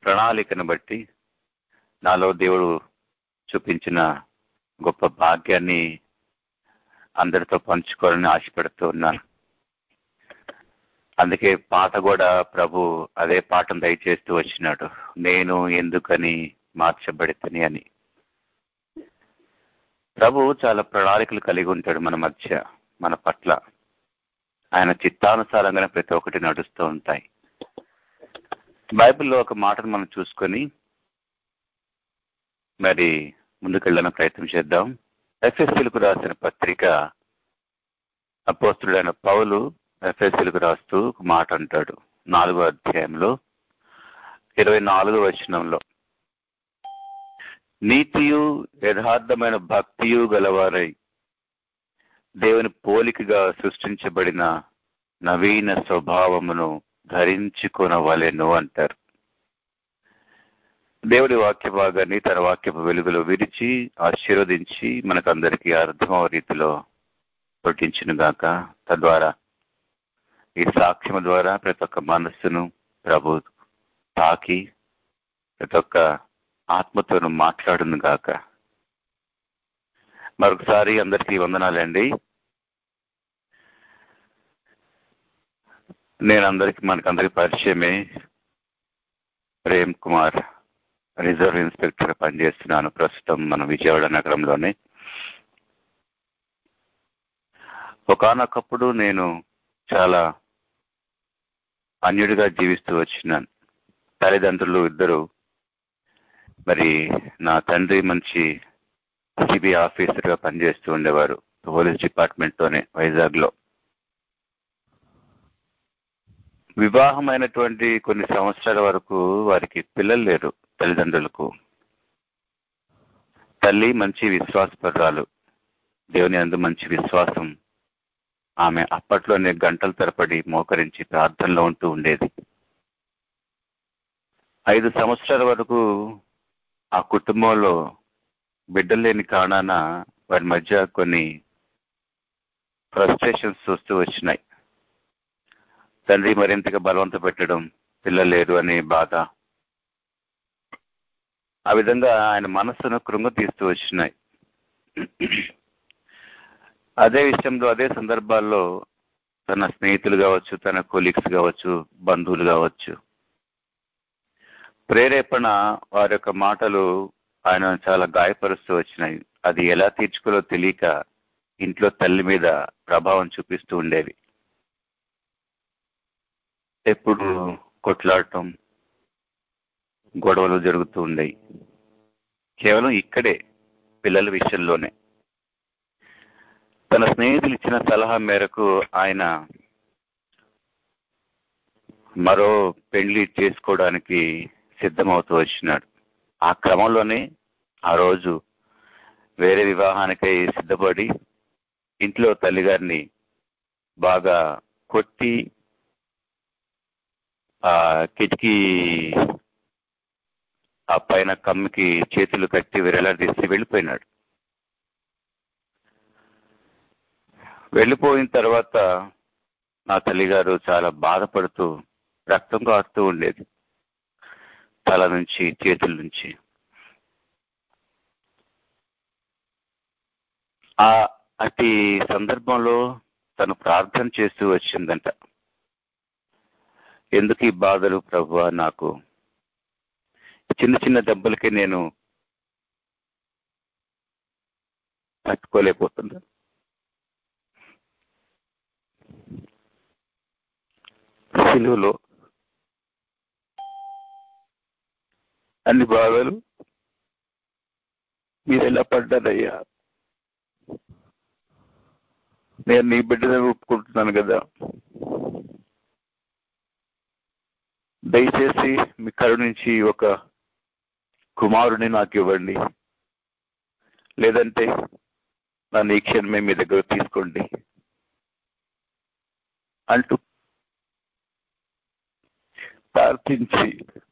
ప్రణాళికను బట్టి నాలో దేవుడు చూపించిన గొప్ప భాగ్యాన్ని అందరితో పంచుకోవాలని ఆశపడుతూ ఉన్నాను అందుకే పాట కూడా ప్రభు అదే పాటను దయచేస్తూ వచ్చినాడు నేను ఎందుకని మార్చబడితని అని ప్రభు చాలా ప్రణాళికలు కలిగి ఉంటాడు మన మధ్య మన పట్ల ఆయన చిత్తానుసారంగానే ప్రతి ఒక్కటి నడుస్తూ ఉంటాయి బైబిల్లో ఒక మాటను మనం చూసుకొని మరి ముందుకెళ్ళడానికి ప్రయత్నం చేద్దాం ఎఫ్ఎస్సీలకు రాసిన పత్రిక అపోస్తుడైన పౌలు ఎఫ్ఎస్సీలకు రాస్తూ ఒక మాట అంటాడు నాలుగో అధ్యాయంలో ఇరవై నాలుగో వచనంలో నీతియు యథార్థమైన భక్తియు గలవారై దేవుని పోలికగా సృష్టించబడిన నవీన స్వభావమును ధరించుకొనవలెను అంటారు దేవుడి వాక్య భాగాన్ని తన వాక్యపు వెలుగులో విరిచి ఆశీర్వదించి మనకందరికీ అర్థమవ రీతిలో పట్టించును గాక తద్వారా ఈ సాక్ష్యం ద్వారా ప్రతి ఒక్క మనస్సును ప్రభు తాకి ప్రతి ఒక్క ఆత్మతోను మాట్లాడును గాక మరొకసారి అందరికీ వందనాలండి నేను అందరికి మనకందరికి పరిచయమే ప్రేమ్ కుమార్ రిజర్వ్ ఇన్స్పెక్టర్ పనిచేస్తున్నాను ప్రస్తుతం మన విజయవాడ నగరంలోనే ఒకనొకప్పుడు నేను చాలా అన్యుడిగా జీవిస్తూ వచ్చినాను తల్లిదండ్రులు ఇద్దరు మరి నా తండ్రి మంచి సిబి ఆఫీసర్గా పనిచేస్తూ ఉండేవారు పోలీస్ డిపార్ట్మెంట్లోనే వైజాగ్లో వివాహమైనటువంటి కొన్ని సంవత్సరాల వరకు వారికి పిల్లలు లేరు తల్లిదండ్రులకు తల్లి మంచి విశ్వాసపరురాలు దేవుని అందు మంచి విశ్వాసం ఆమె అప్పట్లోనే గంటల తరపడి మోకరించి ప్రార్థనలో ఉంటూ ఉండేది ఐదు సంవత్సరాల వరకు ఆ కుటుంబంలో బిడ్డలు లేని కారణాన వారి మధ్య కొన్ని ఫ్రస్ట్రేషన్స్ వస్తూ వచ్చినాయి తండ్రి మరింతగా బలవంత పెట్టడం పిల్లలు లేరు అనే బాధ ఆ విధంగా ఆయన మనస్సును కృంగ తీస్తూ వచ్చినాయి అదే విషయంలో అదే సందర్భాల్లో తన స్నేహితులు కావచ్చు తన కొలీగ్స్ కావచ్చు బంధువులు కావచ్చు ప్రేరేపణ వారి యొక్క మాటలు ఆయన చాలా గాయపరుస్తూ వచ్చినాయి అది ఎలా తీర్చుకోలో తెలియక ఇంట్లో తల్లి మీద ప్రభావం చూపిస్తూ ఉండేవి ఎప్పుడు కొట్లాడటం గొడవలు జరుగుతూ ఉండేవి కేవలం ఇక్కడే పిల్లల విషయంలోనే తన స్నేహితులు ఇచ్చిన సలహా మేరకు ఆయన మరో పెళ్లి చేసుకోవడానికి సిద్ధమవుతూ వచ్చినాడు ఆ క్రమంలోనే ఆ రోజు వేరే వివాహానికై సిద్ధపడి ఇంట్లో తల్లిగారిని బాగా కొట్టి ఆ కిటికీ ఆ పైన కమ్మికి చేతులు కట్టి విరలాడదీసి వెళ్ళిపోయినాడు వెళ్ళిపోయిన తర్వాత నా తల్లిగారు చాలా బాధపడుతూ రక్తం కారుతూ ఉండేది తల నుంచి చేతుల నుంచి ఆ అతి సందర్భంలో తను ప్రార్థన చేస్తూ వచ్చిందంట ఎందుకు ఈ బాధలు ప్రభు నాకు చిన్న చిన్న దెబ్బలకి నేను తట్టుకోలేకపోతున్నా సిలువలో అన్ని బాధలు మీరు ఎలా పడ్డారయ్యా నేను నీ బిడ్డనే ఒప్పుకుంటున్నాను కదా దయచేసి మీ కరు నుంచి ఒక కుమారుని నాకు ఇవ్వండి లేదంటే నన్ను ఈ క్షణమే మీ దగ్గర తీసుకోండి అంటూ ప్రార్థించి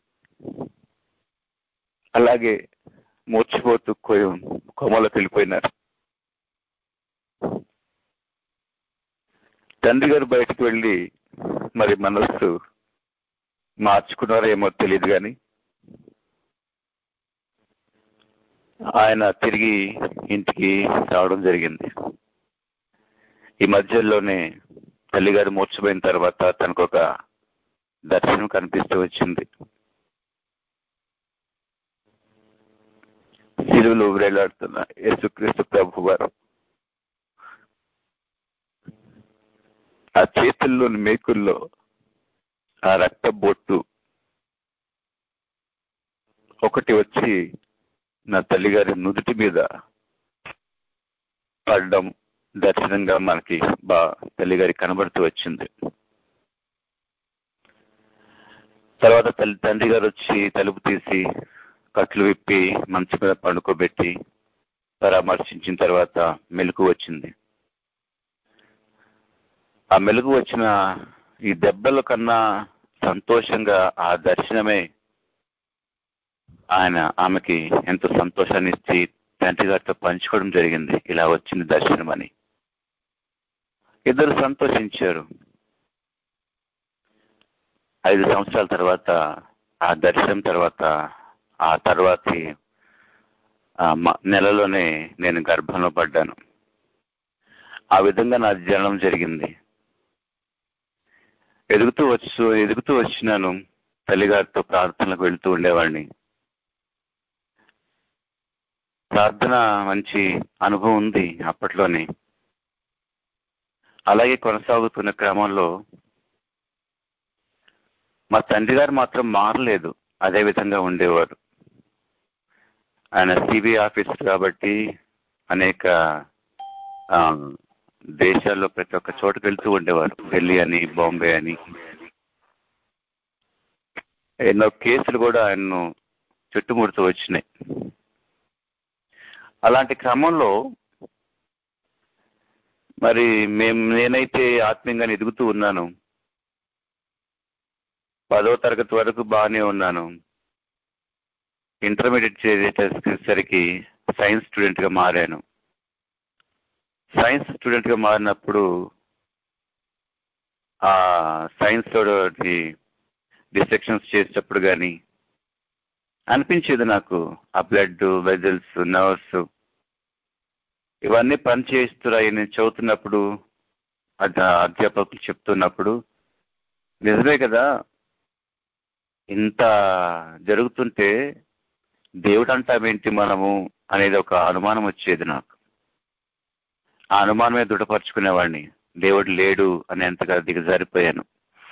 అలాగే మూర్చిపోతూ కొమ్మలోకి వెళ్ళిపోయినారు తండ్రి గారు బయటకు వెళ్ళి మరి మనస్సు మార్చుకున్నారో ఏమో తెలియదు కానీ ఆయన తిరిగి ఇంటికి రావడం జరిగింది ఈ మధ్యలోనే తల్లిగారు మూర్చిపోయిన తర్వాత తనకు ఒక దర్శనం కనిపిస్తూ వచ్చింది సిలువలు వేలాడుతున్న యేసుక్రీస్తు ప్రభు వారు ఆ చేతుల్లోని మేకుల్లో ఆ రక్త బొట్టు ఒకటి వచ్చి నా తల్లిగారి నుదుటి మీద పడడం దర్శనంగా మనకి బా తల్లిగారి కనబడుతూ వచ్చింది తర్వాత తల్లి తండ్రి గారు వచ్చి తలుపు తీసి కట్లు విప్పి మంచం మీద పండుకోబెట్టి పరామర్శించిన తర్వాత మెలకు వచ్చింది ఆ మెలకు వచ్చిన ఈ దెబ్బల కన్నా సంతోషంగా ఆ దర్శనమే ఆయన ఆమెకి ఎంతో సంతోషాన్ని ఇచ్చి తండ్రి గారితో పంచుకోవడం జరిగింది ఇలా వచ్చింది దర్శనం అని ఇద్దరు సంతోషించారు ఐదు సంవత్సరాల తర్వాత ఆ దర్శనం తర్వాత ఆ తర్వాతి నెలలోనే నేను గర్భంలో పడ్డాను ఆ విధంగా నా జననం జరిగింది ఎదుగుతూ వచ్చు ఎదుగుతూ వచ్చినాను తల్లిగారితో ప్రార్థనలకు వెళ్తూ ఉండేవాడిని ప్రార్థన మంచి అనుభవం ఉంది అప్పట్లోనే అలాగే కొనసాగుతున్న క్రమంలో మా తండ్రి గారు మాత్రం మారలేదు అదే విధంగా ఉండేవారు ఆయన సిబిఐ ఆఫీసర్ కాబట్టి అనేక దేశాల్లో ప్రతి ఒక్క చోటుకు వెళ్తూ ఉండేవారు ఢిల్లీ అని బాంబే అని ఎన్నో కేసులు కూడా ఆయన్ను చుట్టుముడుతూ వచ్చినాయి అలాంటి క్రమంలో మరి మేము నేనైతే ఆత్మీయంగా ఎదుగుతూ ఉన్నాను పదో తరగతి వరకు బాగానే ఉన్నాను ఇంటర్మీడియట్ చేసేసరికి సైన్స్ స్టూడెంట్గా మారాను సైన్స్ స్టూడెంట్గా మారినప్పుడు ఆ సైన్స్లో డిసెక్షన్స్ చేసేటప్పుడు కానీ అనిపించేది నాకు ఆ బ్లడ్ వెజల్స్ నర్వ్స్ ఇవన్నీ పని చేస్తున్నాయి నేను చదువుతున్నప్పుడు అధ్యాపకులు చెప్తున్నప్పుడు నిజమే కదా ఇంత జరుగుతుంటే దేవుడు అంటామేంటి మనము అనేది ఒక అనుమానం వచ్చేది నాకు ఆ అనుమానమే దృఢపరుచుకునేవాడిని దేవుడు లేడు అనేంతగా దిగజారిపోయాను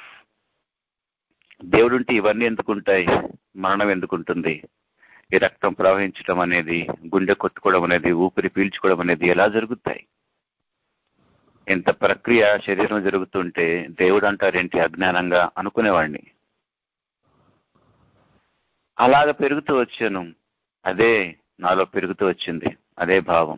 దేవుడుంటే ఇవన్నీ ఎందుకుంటాయి మరణం ఎందుకుంటుంది ఈ రక్తం ప్రవహించడం అనేది గుండె కొట్టుకోవడం అనేది ఊపిరి పీల్చుకోవడం అనేది ఎలా జరుగుతాయి ఇంత ప్రక్రియ శరీరం జరుగుతుంటే దేవుడు అంటారేంటి అజ్ఞానంగా అనుకునేవాడిని అలాగ పెరుగుతూ వచ్చాను అదే నాలో పెరుగుతూ వచ్చింది అదే భావం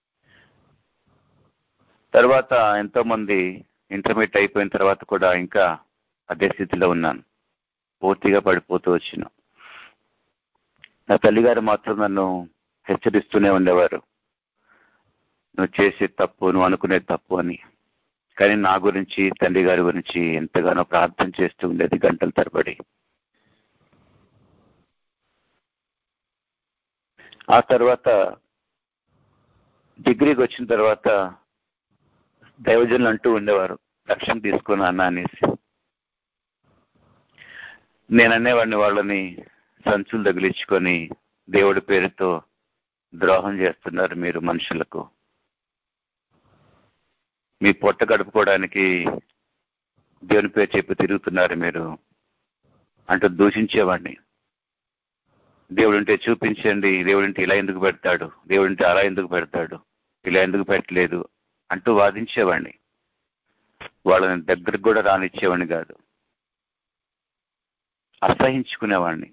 తర్వాత ఎంతో మంది ఇంటర్మీడియట్ అయిపోయిన తర్వాత కూడా ఇంకా అదే స్థితిలో ఉన్నాను పూర్తిగా పడిపోతూ వచ్చిన నా తల్లిగారు మాత్రం నన్ను హెచ్చరిస్తూనే ఉండేవారు నువ్వు చేసే తప్పు నువ్వు అనుకునే తప్పు అని కానీ నా గురించి తండ్రి గారి గురించి ఎంతగానో ప్రార్థన చేస్తూ ఉండేది గంటల తరబడి ఆ తర్వాత డిగ్రీకి వచ్చిన తర్వాత దైవజనులు అంటూ ఉండేవారు లక్ష్యం తీసుకుని అన్న అనేసి నేను అనేవాడిని వాళ్ళని సంచులు తగిలించుకొని దేవుడి పేరుతో ద్రోహం చేస్తున్నారు మీరు మనుషులకు మీ పొట్ట గడుపుకోవడానికి దేవుని పేరు చెప్పి తిరుగుతున్నారు మీరు అంటూ దూషించేవాడిని దేవుడుంటే చూపించండి దేవుడింటే ఇలా ఎందుకు పెడతాడు దేవుడింటే అలా ఎందుకు పెడతాడు ఇలా ఎందుకు పెట్టలేదు అంటూ వాదించేవాడిని వాళ్ళని దగ్గరకు కూడా రానిచ్చేవాడిని కాదు అసహించుకునేవాడిని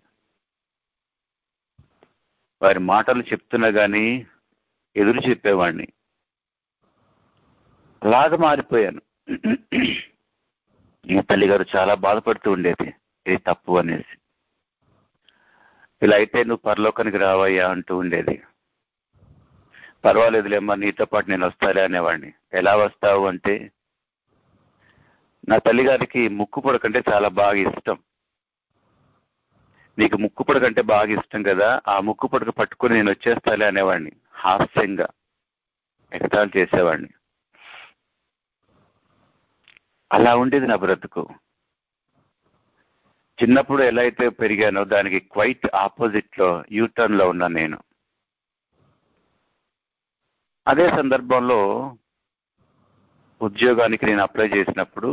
వారి మాటలు చెప్తున్నా గాని ఎదురు చెప్పేవాడిని అలాగ మారిపోయాను ఈ తల్లిగారు చాలా బాధపడుతూ ఉండేది ఇది తప్పు అనేసి ఇలా అయితే నువ్వు పరలోకానికి రావయ్యా అంటూ ఉండేది పర్వాలేదులేమ్మా నీతో పాటు నేను వస్తాలే అనేవాడిని ఎలా వస్తావు అంటే నా తల్లిగారికి ముక్కు పొడకంటే చాలా బాగా ఇష్టం నీకు ముక్కు పుడక అంటే బాగా ఇష్టం కదా ఆ ముక్కు పుడక పట్టుకుని నేను వచ్చేస్తాలే అనేవాడిని హాస్యంగా ఎగతాళి చేసేవాడిని అలా ఉండేది నా బ్రతుకు చిన్నప్పుడు ఎలా అయితే పెరిగానో దానికి క్వైట్ ఆపోజిట్ లో యూటర్న్ లో ఉన్నా నేను అదే సందర్భంలో ఉద్యోగానికి నేను అప్లై చేసినప్పుడు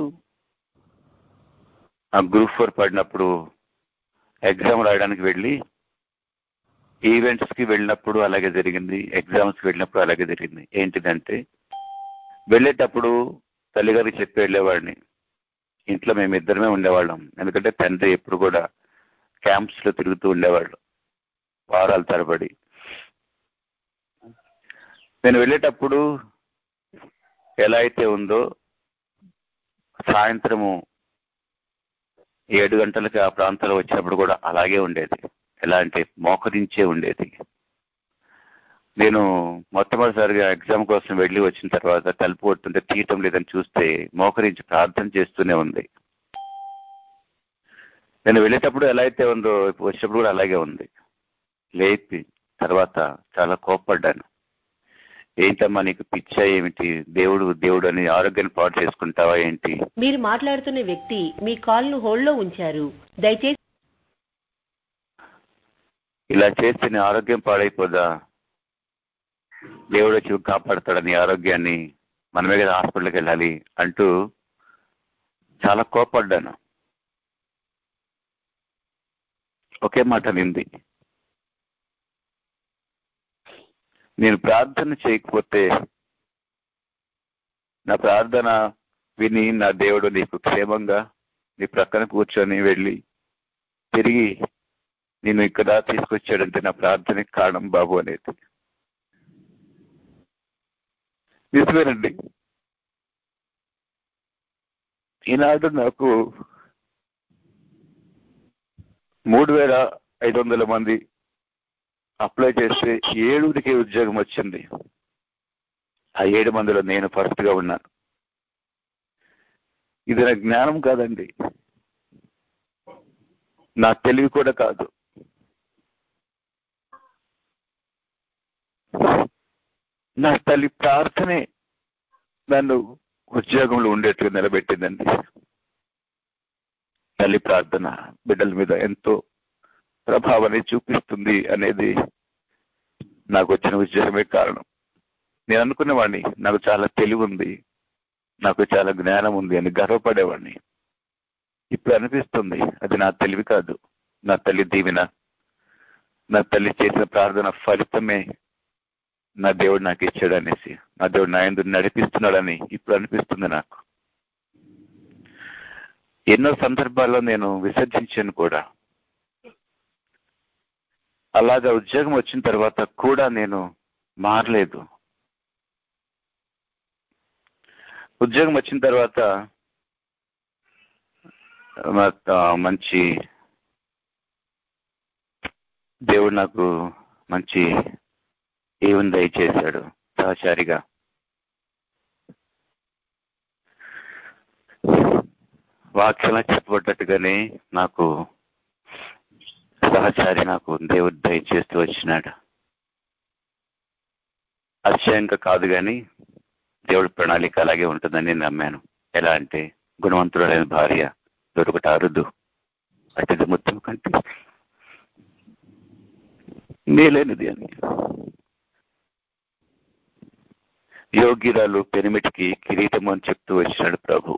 ఆ గ్రూప్ ఫోర్ పడినప్పుడు ఎగ్జామ్ రాయడానికి వెళ్ళి ఈవెంట్స్ కి వెళ్ళినప్పుడు అలాగే జరిగింది ఎగ్జామ్స్ కి వెళ్ళినప్పుడు అలాగే జరిగింది ఏంటిదంటే వెళ్ళేటప్పుడు తల్లిగారికి చెప్పి వెళ్ళేవాడిని ఇంట్లో మేమిద్దరమే ఉండేవాళ్ళం ఎందుకంటే తండ్రి ఎప్పుడు కూడా క్యాంప్స్ లో తిరుగుతూ ఉండేవాళ్ళు వారాల తరబడి నేను వెళ్ళేటప్పుడు ఎలా అయితే ఉందో సాయంత్రము ఏడు గంటలకి ఆ ప్రాంతంలో వచ్చినప్పుడు కూడా అలాగే ఉండేది ఎలా అంటే మోకరించే ఉండేది నేను మొట్టమొదటిసారిగా ఎగ్జామ్ కోసం వెళ్ళి వచ్చిన తర్వాత తలుపు కొడుతుంటే తీయటం లేదని చూస్తే మోకరించి ప్రార్థన చేస్తూనే ఉంది నేను వెళ్ళేటప్పుడు ఎలా అయితే ఉందో ఇప్పుడు వచ్చినప్పుడు కూడా అలాగే ఉంది లేపి తర్వాత చాలా కోప్పడ్డాను ఏంటమ్మా నీకు పిచ్చ ఏమిటి దేవుడు దేవుడు అని ఆరోగ్యాన్ని పాడు చేసుకుంటావా ఏంటి మీరు మాట్లాడుతున్న వ్యక్తి మీ కాల్ను హోల్డ్లో ఉంచారు దయచేసి ఇలా చేస్తే నీ ఆరోగ్యం పాడైపోదా దేవుడు వచ్చి కాపాడతాడు నీ ఆరోగ్యాన్ని మనమే కదా హాస్పిటల్కి వెళ్ళాలి అంటూ చాలా కోపడ్డాను ఒకే మాట నింది నేను ప్రార్థన చేయకపోతే నా ప్రార్థన విని నా దేవుడు నీకు క్షేమంగా నీ ప్రక్కన కూర్చొని వెళ్ళి తిరిగి నేను ఇక్కడ తీసుకొచ్చాడంటే నా ప్రార్థనకి కారణం బాబు అనేది నిజమేనండి ఈనాడు నాకు మూడు వేల ఐదు వందల మంది అప్లై చేస్తే ఏడుగురికి ఉద్యోగం వచ్చింది ఆ ఏడు మందిలో నేను ఫస్ట్ గా ఉన్నాను ఇది నా జ్ఞానం కాదండి నా తెలివి కూడా కాదు నా తల్లి ప్రార్థనే నన్ను ఉద్యోగంలో ఉండేట్టుగా నిలబెట్టిందండి తల్లి ప్రార్థన బిడ్డల మీద ఎంతో ప్రభావాన్ని చూపిస్తుంది అనేది నాకు వచ్చిన ఉద్యోగమే కారణం నేను అనుకునేవాడిని నాకు చాలా తెలివి ఉంది నాకు చాలా జ్ఞానం ఉంది అని గర్వపడేవాడిని ఇప్పుడు అనిపిస్తుంది అది నా తెలివి కాదు నా తల్లి దీవెన నా తల్లి చేసిన ప్రార్థన ఫలితమే నా దేవుడు నాకు ఇచ్చాడు అనేసి నా దేవుడు నా ఎందుకు నడిపిస్తున్నాడని ఇప్పుడు అనిపిస్తుంది నాకు ఎన్నో సందర్భాల్లో నేను విసర్జించాను కూడా అలాగా ఉద్యోగం వచ్చిన తర్వాత కూడా నేను మారలేదు ఉద్యోగం వచ్చిన తర్వాత మంచి దేవుడు నాకు మంచి ఏమని దయచేశాడు సహచారిగా వాక్యంలో చెప్పబడ్డట్టుగానే నాకు సహచారి నాకు దేవుడు దయచేస్తూ వచ్చినాడు అతిశయంగా కాదు కానీ దేవుడి ప్రణాళిక అలాగే ఉంటుందని నేను నమ్మాను ఎలా అంటే గుణవంతుడైన భార్య దొరకట అరుదు అతిథి మొత్తం కంటే మేలైనది అని యోగ్యురాలు పెనిమిటికి కిరీటం అని చెప్తూ వచ్చినాడు ప్రభు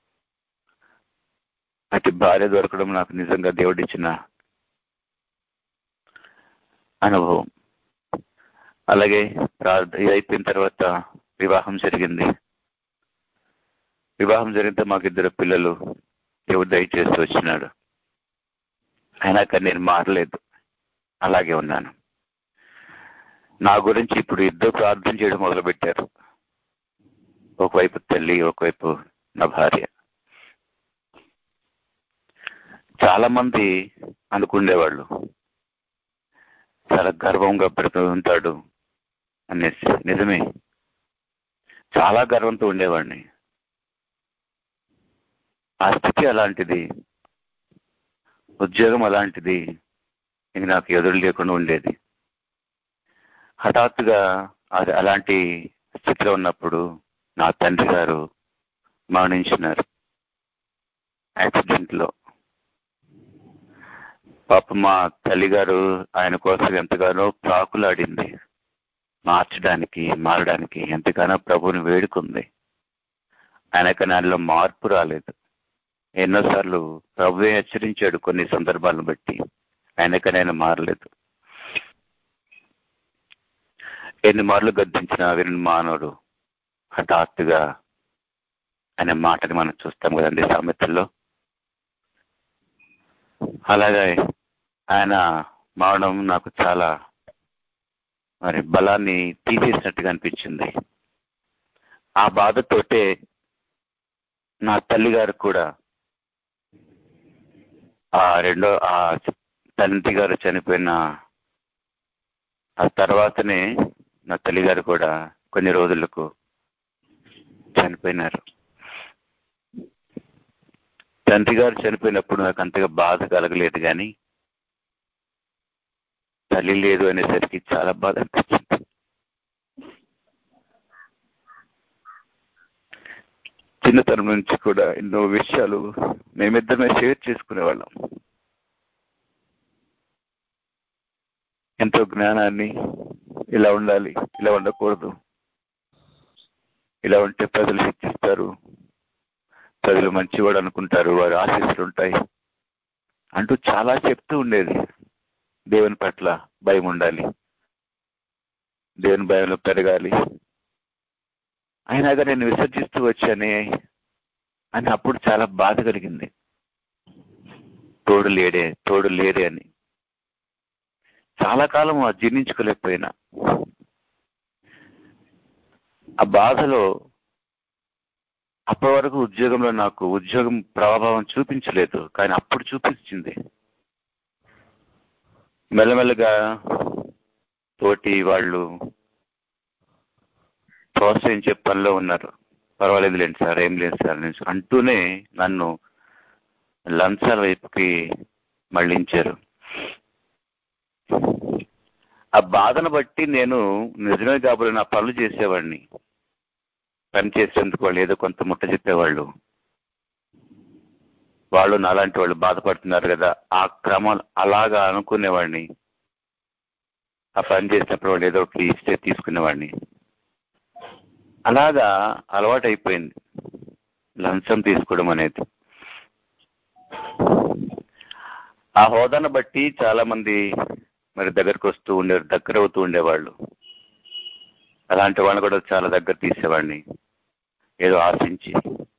అటు భార్య దొరకడం నాకు నిజంగా దేవుడిచ్చిన అనుభవం అలాగే ప్రార్థ అయిపోయిన తర్వాత వివాహం జరిగింది వివాహం జరిగితే మాకు ఇద్దరు పిల్లలు దేవుడు దయచేస్తూ వచ్చినాడు అయినా కానీ నేను మారలేదు అలాగే ఉన్నాను నా గురించి ఇప్పుడు ఇద్దరు ప్రార్థన చేయడం మొదలుపెట్టారు ఒకవైపు తల్లి ఒకవైపు నా భార్య చాలా మంది అనుకునేవాళ్ళు చాలా గర్వంగా పెడుతూ ఉంటాడు అనేసి నిజమే చాలా గర్వంతో ఉండేవాడిని ఆ స్థితి అలాంటిది ఉద్యోగం అలాంటిది ఇంక నాకు ఎదురు లేకుండా ఉండేది హఠాత్తుగా అది అలాంటి స్థితిలో ఉన్నప్పుడు నా తండ్రి గారు మరణించినారు యాక్సిడెంట్ లో పాప మా తల్లిగారు ఆయన కోసం ఎంతగానో ప్రాకులాడింది మార్చడానికి మారడానికి ఎంతగానో ప్రభుని వేడుకుంది ఆయనకు నాలో మార్పు రాలేదు ఎన్నోసార్లు ప్రభువే హెచ్చరించాడు కొన్ని సందర్భాలను బట్టి ఆయనకు నేను మారలేదు ఎన్ని మార్లు గద్దించిన విని మానవుడు హఠాత్తుగా అనే మాటని మనం చూస్తాం కదండి సామెతల్లో అలాగే ఆయన మరణం నాకు చాలా మరి బలాన్ని తీసేసినట్టుగా అనిపించింది ఆ బాధతోటే నా తల్లి గారు కూడా ఆ రెండో ఆ తండ్రి గారు చనిపోయిన ఆ తర్వాతనే నా తల్లి గారు కూడా కొన్ని రోజులకు చనిపోయినారు తండ్రి గారు చనిపోయినప్పుడు నాకు అంతగా బాధ కలగలేదు కానీ తల్లి లేదు అనేసరికి చాలా బాధ అనిపించింది చిన్నతనం నుంచి కూడా ఎన్నో విషయాలు మేమిద్దరమే షేర్ చేసుకునేవాళ్ళం ఎంతో జ్ఞానాన్ని ఇలా ఉండాలి ఇలా ఉండకూడదు ఇలా ఉంటే ప్రజలు శిక్షిస్తారు ప్రజలు మంచివాడు అనుకుంటారు వారి ఆశీస్సులు ఉంటాయి అంటూ చాలా చెప్తూ ఉండేది దేవుని పట్ల భయం ఉండాలి దేవుని భయంలో పెరగాలి అయినాగా నేను విసర్జిస్తూ వచ్చానే అని అప్పుడు చాలా బాధ కలిగింది తోడు లేడే తోడు లేడే అని చాలా కాలం ఆ జీర్ణించుకోలేకపోయినా ఆ బాధలో అప్పటి వరకు ఉద్యోగంలో నాకు ఉద్యోగం ప్రభావం చూపించలేదు కానీ అప్పుడు చూపించింది మెల్లమెల్లగా తోటి వాళ్ళు ప్రోత్సహించే పనిలో ఉన్నారు పర్వాలేదు లేండి సార్ ఏం లేదు సార్ నేను అంటూనే నన్ను లంచాల వైపుకి మళ్ళించారు ఆ బాధను బట్టి నేను నిజమే కాబోలు నా పనులు చేసేవాడిని పని చేసేందుకు వాళ్ళు ఏదో కొంత ముట్ట చెప్పేవాళ్ళు వాళ్ళు నాలాంటి వాళ్ళు బాధపడుతున్నారు కదా ఆ క్రమం అలాగా అనుకునేవాడిని ఆ పని చేసినప్పుడు వాళ్ళు ఏదో ఒకటి ఇస్తే తీసుకునేవాడిని అలాగా అలవాటు అయిపోయింది లంచం తీసుకోవడం అనేది ఆ హోదాను బట్టి చాలా మంది మరి దగ్గరకు వస్తూ ఉండే దగ్గర అవుతూ ఉండేవాళ్ళు అలాంటి వాళ్ళు కూడా చాలా దగ్గర తీసేవాడిని ఏదో ఆశించి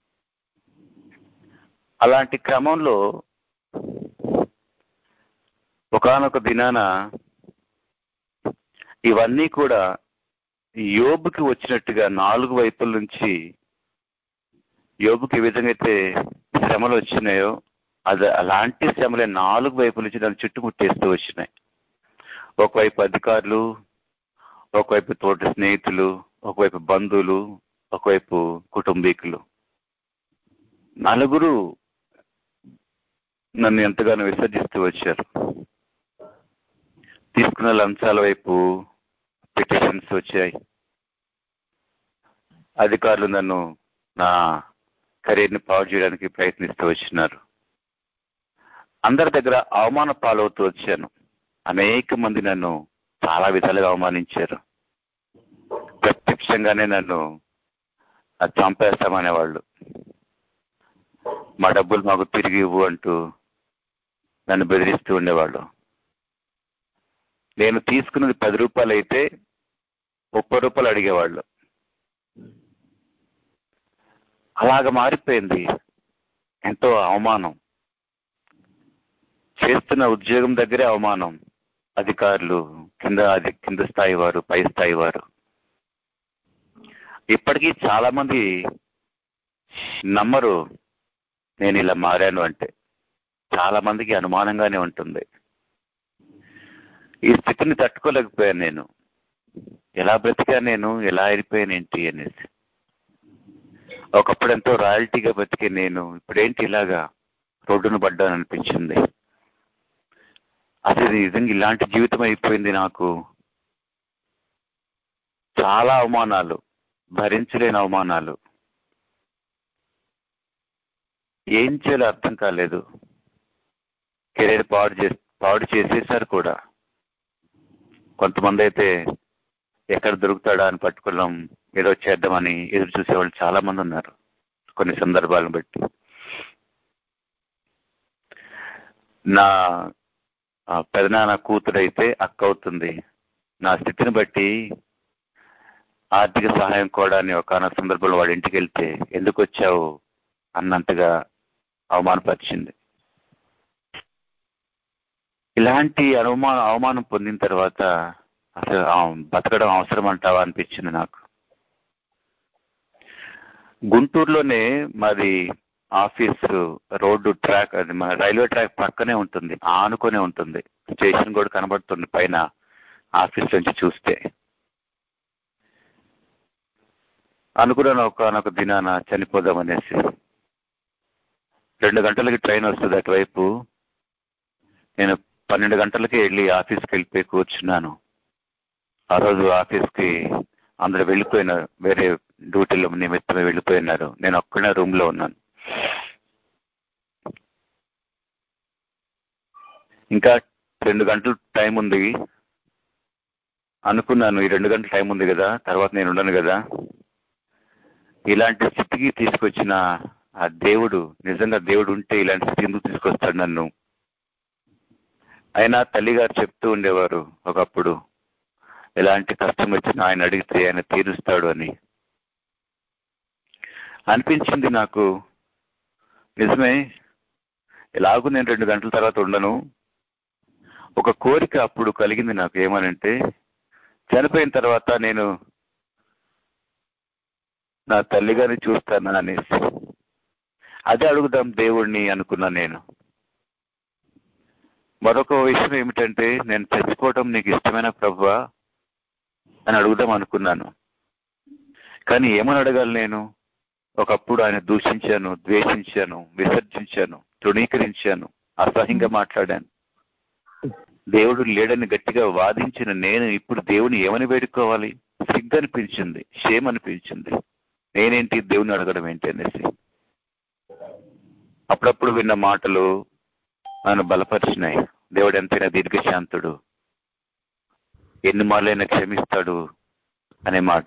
అలాంటి క్రమంలో ఒకనొక దినాన ఇవన్నీ కూడా యోబుకి వచ్చినట్టుగా నాలుగు వైపుల నుంచి యోబుకి ఏ విధంగా అయితే శ్రమలు వచ్చినాయో అది అలాంటి శ్రమలే నాలుగు వైపుల నుంచి దాన్ని చుట్టుముట్టేస్తూ వచ్చినాయి ఒకవైపు అధికారులు ఒకవైపు తోటి స్నేహితులు ఒకవైపు బంధువులు ఒకవైపు కుటుంబీకులు నలుగురు నన్ను ఎంతగానో విసర్జిస్తూ వచ్చారు తీసుకున్న లంచాల వైపు పిటిషన్స్ వచ్చాయి అధికారులు నన్ను నా కెరీర్ని పాడు చేయడానికి ప్రయత్నిస్తూ వచ్చినారు అందరి దగ్గర అవమాన పాలవుతూ వచ్చాను అనేక మంది నన్ను చాలా విధాలుగా అవమానించారు ప్రత్యక్షంగానే నన్ను చంపేస్తామనేవాళ్ళు మా డబ్బులు మాకు తిరిగి ఇవ్వు అంటూ నన్ను బెదిరిస్తూ ఉండేవాళ్ళు నేను తీసుకున్నది పది రూపాయలు అయితే ముప్పై రూపాయలు అడిగేవాళ్ళు అలాగ మారిపోయింది ఎంతో అవమానం చేస్తున్న ఉద్యోగం దగ్గరే అవమానం అధికారులు కింద అది కింద స్థాయి వారు పై స్థాయి వారు ఇప్పటికీ చాలా మంది నమ్మరు నేను ఇలా మారాను అంటే చాలా మందికి అనుమానంగానే ఉంటుంది ఈ స్థితిని తట్టుకోలేకపోయాను నేను ఎలా బ్రతికా నేను ఎలా అయిపోయాను ఏంటి అనేసి ఒకప్పుడు ఎంతో రాయల్టీగా బతికే నేను ఇప్పుడేంటి ఇలాగా రోడ్డును పడ్డాను అనిపించింది అసలు ఇది నిజంగా ఇలాంటి జీవితం అయిపోయింది నాకు చాలా అవమానాలు భరించలేని అవమానాలు ఏం చేయాలో అర్థం కాలేదు కెరీర్ పాడు చేసి పాడు చేసేసారు కూడా కొంతమంది అయితే ఎక్కడ దొరుకుతాడా అని పట్టుకున్నాం ఏదో చేద్దామని ఎదురు చూసేవాళ్ళు చాలా మంది ఉన్నారు కొన్ని సందర్భాలను బట్టి నా ఆ, పెదనాన్న కూతురైతే అక్క అవుతుంది నా స్థితిని బట్టి ఆర్థిక సహాయం కూడా అని ఒక సందర్భంలో వాడి ఇంటికి వెళ్తే ఎందుకు వచ్చావు అన్నంతగా అవమానపరిచింది ఇలాంటి అవమాన అవమానం పొందిన తర్వాత అసలు ఆ బతకడం అవసరం అంటావా అనిపించింది నాకు గుంటూరులోనే మాది ఆఫీస్ రోడ్డు ట్రాక్ అది మన రైల్వే ట్రాక్ పక్కనే ఉంటుంది ఆనుకొనే ఉంటుంది స్టేషన్ కూడా కనబడుతుంది పైన ఆఫీస్ నుంచి చూస్తే అనుకున్నాను ఒక దినాన చనిపోదామనేసి రెండు గంటలకి ట్రైన్ వస్తుంది అటువైపు నేను పన్నెండు గంటలకి వెళ్ళి ఆఫీస్కి వెళ్ళిపోయి కూర్చున్నాను ఆ రోజు ఆఫీస్కి అందరూ వెళ్ళిపోయినారు వేరే డ్యూటీలో నిమిత్తమే వెళ్ళిపోయినారు నేను ఒక్కడే రూమ్ లో ఉన్నాను ఇంకా రెండు గంటలు టైం ఉంది అనుకున్నాను ఈ రెండు గంటల టైం ఉంది కదా తర్వాత నేను ఉండను కదా ఇలాంటి స్థితికి తీసుకొచ్చిన ఆ దేవుడు నిజంగా దేవుడు ఉంటే ఇలాంటి స్థితి ఎందుకు తీసుకొస్తాడు నన్ను అయినా తల్లిగారు చెప్తూ ఉండేవారు ఒకప్పుడు ఎలాంటి కష్టం వచ్చినా ఆయన అడిగితే ఆయన తీరుస్తాడు అని అనిపించింది నాకు నిజమే ఎలాగూ నేను రెండు గంటల తర్వాత ఉండను ఒక కోరిక అప్పుడు కలిగింది నాకు ఏమనంటే చనిపోయిన తర్వాత నేను నా తల్లిగారిని చూస్తానా అనేసి అదే అడుగుదాం దేవుణ్ణి అనుకున్నా నేను మరొక విషయం ఏమిటంటే నేను చచ్చిపోవటం నీకు ఇష్టమైన ప్రభువా అని అడుగుదాం అనుకున్నాను కానీ ఏమని అడగాలి నేను ఒకప్పుడు ఆయన దూషించాను ద్వేషించాను విసర్జించాను తృణీకరించాను అసహ్యంగా మాట్లాడాను దేవుడు లేడని గట్టిగా వాదించిన నేను ఇప్పుడు దేవుని ఏమని వేడుకోవాలి సిగ్గు అనిపించింది షేమ్ అనిపించింది నేనేంటి దేవుని అడగడం ఏంటి అనేసి అప్పుడప్పుడు విన్న మాటలు నన్ను బలపరిచినాయి దేవుడు ఎంతైనా దీర్ఘశాంతుడు ఎన్ని మార్లైనా క్షమిస్తాడు అనే మాట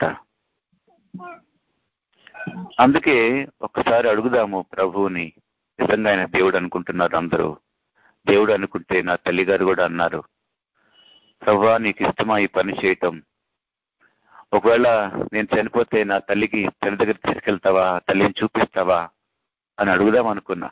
అందుకే ఒకసారి అడుగుదాము ప్రభువుని నిజంగా ఆయన దేవుడు అనుకుంటున్నారు అందరూ దేవుడు అనుకుంటే నా తల్లిగారు కూడా అన్నారు ప్రభా నీకు ఇష్టమా ఈ పని చేయటం ఒకవేళ నేను చనిపోతే నా తల్లికి తల్లి దగ్గర తీసుకెళ్తావా తల్లిని చూపిస్తావా అని అడుగుదాం అనుకున్నా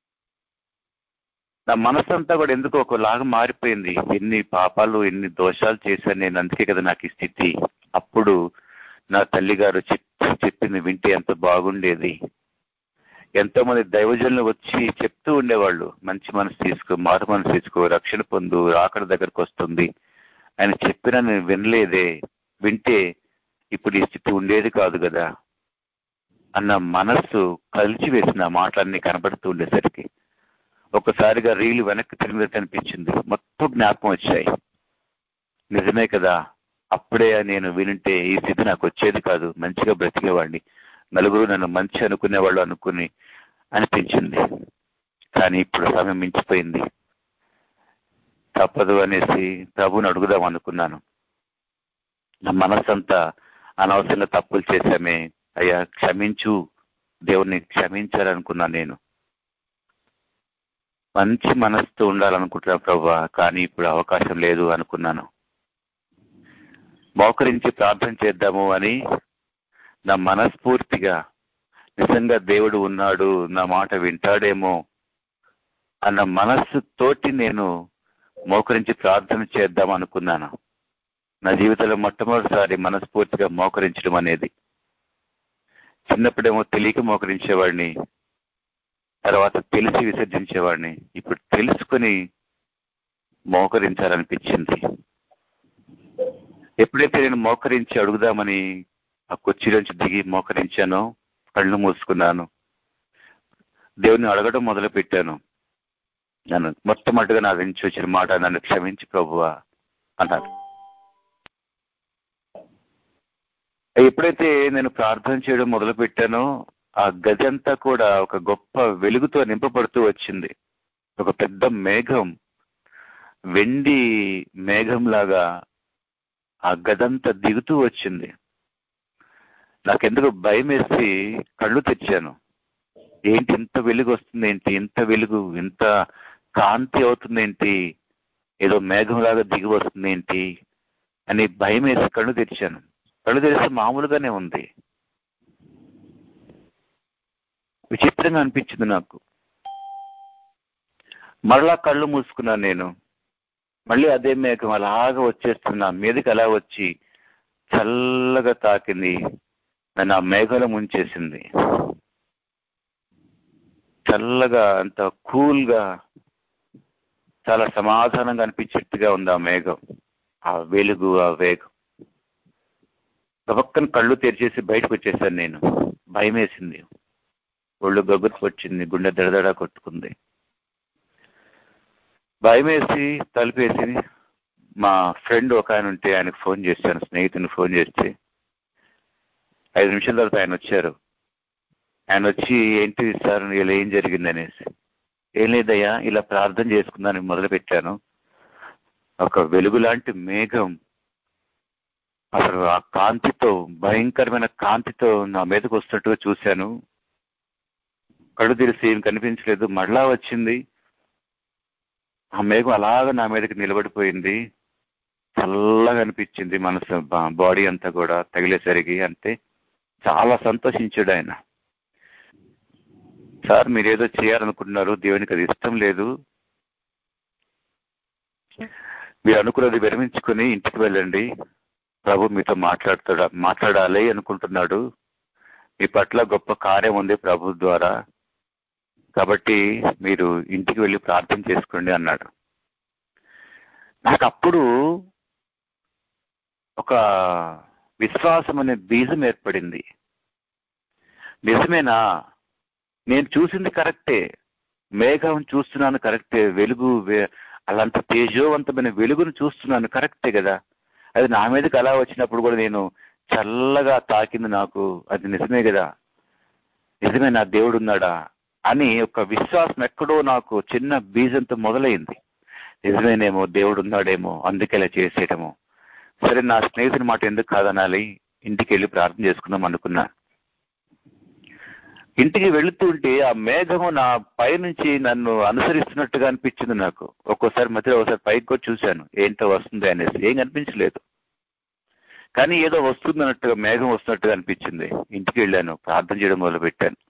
నా మనసు అంతా కూడా ఎందుకో ఒకలాగా మారిపోయింది ఎన్ని పాపాలు ఎన్ని దోషాలు చేశాను నేను అందుకే కదా నాకు ఈ స్థితి అప్పుడు నా తల్లిగారు చెప్పింది వింటే ఎంత బాగుండేది ఎంతో మంది దైవజనులు వచ్చి చెప్తూ ఉండేవాళ్ళు మంచి మనసు తీసుకో మారు మనసు తీసుకో రక్షణ పొందు రాకడ దగ్గరకు వస్తుంది ఆయన చెప్పిన నేను వినలేదే వింటే ఇప్పుడు ఈ స్థితి ఉండేది కాదు కదా అన్న మనస్సు కలిసి వేసిన మాటలన్నీ కనబడుతూ ఉండేసరికి ఒకసారిగా రీలు వెనక్కి తిరిగినట్టు అనిపించింది మొత్తం జ్ఞాపకం వచ్చాయి నిజమే కదా అప్పుడే నేను వినుంటే ఈ స్థితి నాకు వచ్చేది కాదు మంచిగా బ్రతికేవాడిని నలుగురు నన్ను మంచి అనుకునేవాళ్ళు అనుకుని అనిపించింది కానీ ఇప్పుడు సమయం మించిపోయింది తప్పదు అనేసి ప్రభుని అడుగుదాం అనుకున్నాను నా మనసంతా అనవసరంగా తప్పులు చేశామే అయ్యా క్షమించు దేవుణ్ణి క్షమించాలనుకున్నాను నేను మంచి మనసుతో ఉండాలనుకుంటున్నా ప్రభా కానీ ఇప్పుడు అవకాశం లేదు అనుకున్నాను మోకరించి ప్రార్థన చేద్దాము అని నా మనస్ఫూర్తిగా నిజంగా దేవుడు ఉన్నాడు నా మాట వింటాడేమో అన్న మనస్సు తోటి నేను మోకరించి ప్రార్థన చేద్దాం అనుకున్నాను నా జీవితంలో మొట్టమొదటిసారి మనస్ఫూర్తిగా మోకరించడం అనేది చిన్నప్పుడేమో తెలియక మోకరించేవాడిని తర్వాత తెలిసి విసర్జించేవాడిని ఇప్పుడు తెలుసుకొని మోకరించాలనిపించింది ఎప్పుడైతే నేను మోకరించి అడుగుదామని ఆ కుర్చీలోంచి దిగి మోకరించానో కళ్ళు మూసుకున్నాను దేవుని అడగడం మొదలు పెట్టాను నన్ను మొట్టమొదటిగా నా నుంచి వచ్చిన మాట నన్ను క్షమించి ప్రభువా అన్నారు ఎప్పుడైతే నేను ప్రార్థన చేయడం మొదలు పెట్టానో ఆ గది అంతా కూడా ఒక గొప్ప వెలుగుతో నింపబడుతూ వచ్చింది ఒక పెద్ద మేఘం వెండి మేఘంలాగా ఆ గదంతా దిగుతూ వచ్చింది నాకెందుకు భయం వేసి కళ్ళు తెచ్చాను ఏంటి ఇంత వెలుగు వస్తుంది ఏంటి ఇంత వెలుగు ఇంత కాంతి అవుతుంది ఏంటి ఏదో మేఘంలాగా దిగి వస్తుంది ఏంటి అని భయం వేసి కళ్ళు తెరిచాను కళ్ళు తెరిస్తే మామూలుగానే ఉంది విచిత్రంగా అనిపించింది నాకు మరలా కళ్ళు మూసుకున్నాను నేను మళ్ళీ అదే మేఘం అలాగ వచ్చేస్తున్నా మీదకి అలా వచ్చి చల్లగా తాకింది నన్ను ఆ మేఘంలో ముంచేసింది చల్లగా అంత కూల్గా చాలా సమాధానంగా అనిపించేట్టుగా ఉంది ఆ మేఘం ఆ వెలుగు ఆ వేగం గబక్కన కళ్ళు తెరిచేసి బయటకు వచ్చేసాను నేను భయం వేసింది ఒళ్ళు గగురు వచ్చింది గుండె దడదడ కొట్టుకుంది భయం వేసి తలుపేసి మా ఫ్రెండ్ ఒక ఆయన ఉంటే ఆయనకు ఫోన్ చేశాను స్నేహితుని ఫోన్ చేస్తే ఐదు నిమిషాల తర్వాత ఆయన వచ్చారు ఆయన వచ్చి ఏంటి సార్ ఇలా ఏం జరిగింది అనేసి ఏం లేదయ్యా ఇలా ప్రార్థన చేసుకుందానికి మొదలు పెట్టాను ఒక వెలుగు లాంటి మేఘం అసలు ఆ కాంతితో భయంకరమైన కాంతితో నా మీదకి వస్తున్నట్టుగా చూశాను కళ్ళు తెరిసి ఏం కనిపించలేదు మళ్ళా వచ్చింది ఆ మేఘం అలాగ నా మీదకి నిలబడిపోయింది చల్లగా అనిపించింది మనసు బాడీ అంతా కూడా తగిలేసరికి అంతే చాలా సంతోషించాడు ఆయన సార్ మీరేదో చేయాలనుకుంటున్నారు దేవునికి అది ఇష్టం లేదు మీరు అనుకున్నది విరమించుకుని ఇంటికి వెళ్ళండి ప్రభు మీతో మాట్లాడుతాడా మాట్లాడాలి అనుకుంటున్నాడు మీ పట్ల గొప్ప కార్యం ఉంది ప్రభు ద్వారా కాబట్టి మీరు ఇంటికి వెళ్ళి ప్రార్థన చేసుకోండి అన్నాడు నాకు అప్పుడు ఒక విశ్వాసం అనే బీజం ఏర్పడింది నిజమేనా నేను చూసింది కరెక్టే మేఘం చూస్తున్నాను కరెక్టే వెలుగు అలాంటి తేజోవంతమైన వెలుగును చూస్తున్నాను కరెక్టే కదా అది నా మీదకి అలా వచ్చినప్పుడు కూడా నేను చల్లగా తాకింది నాకు అది నిజమే కదా నిజమే నా దేవుడు ఉన్నాడా అని ఒక విశ్వాసం ఎక్కడో నాకు చిన్న బీజంతో మొదలైంది నిజమేనేమో దేవుడు ఉన్నాడేమో అందుకే ఇలా చేసేయటము సరే నా స్నేహితుని మాట ఎందుకు కాదనాలి ఇంటికి వెళ్ళి ప్రార్థన చేసుకుందాం అనుకున్నా ఇంటికి వెళుతుంటే ఆ మేఘము నా పై నుంచి నన్ను అనుసరిస్తున్నట్టుగా అనిపించింది నాకు ఒక్కోసారి మధ్యలో ఒకసారి పైకి వచ్చి చూశాను ఏంటో వస్తుంది అనేసి ఏం కనిపించలేదు కానీ ఏదో వస్తుంది అన్నట్టుగా మేఘం వస్తున్నట్టుగా అనిపించింది ఇంటికి వెళ్ళాను ప్రార్థన చేయడం మొదలు పెట్టాను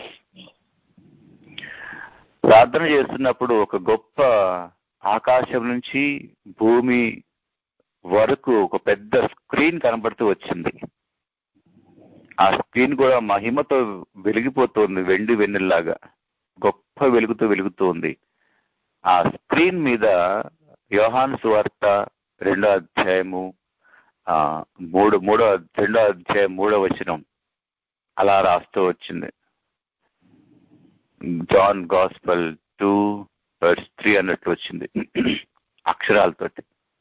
ప్రార్థన చేస్తున్నప్పుడు ఒక గొప్ప ఆకాశం నుంచి భూమి వరకు ఒక పెద్ద స్క్రీన్ కనబడుతూ వచ్చింది ఆ స్క్రీన్ కూడా మహిమతో వెలిగిపోతుంది వెండి వెన్నెల్లాగా గొప్ప వెలుగుతో వెలుగుతోంది ఆ స్క్రీన్ మీద యోహాన్ సువార్త రెండో అధ్యాయము ఆ మూడు మూడో రెండో అధ్యాయం మూడో వచనం అలా రాస్తూ వచ్చింది John gospel two verse three అన్నట్లు వచ్చింది అక్షరాలతోటి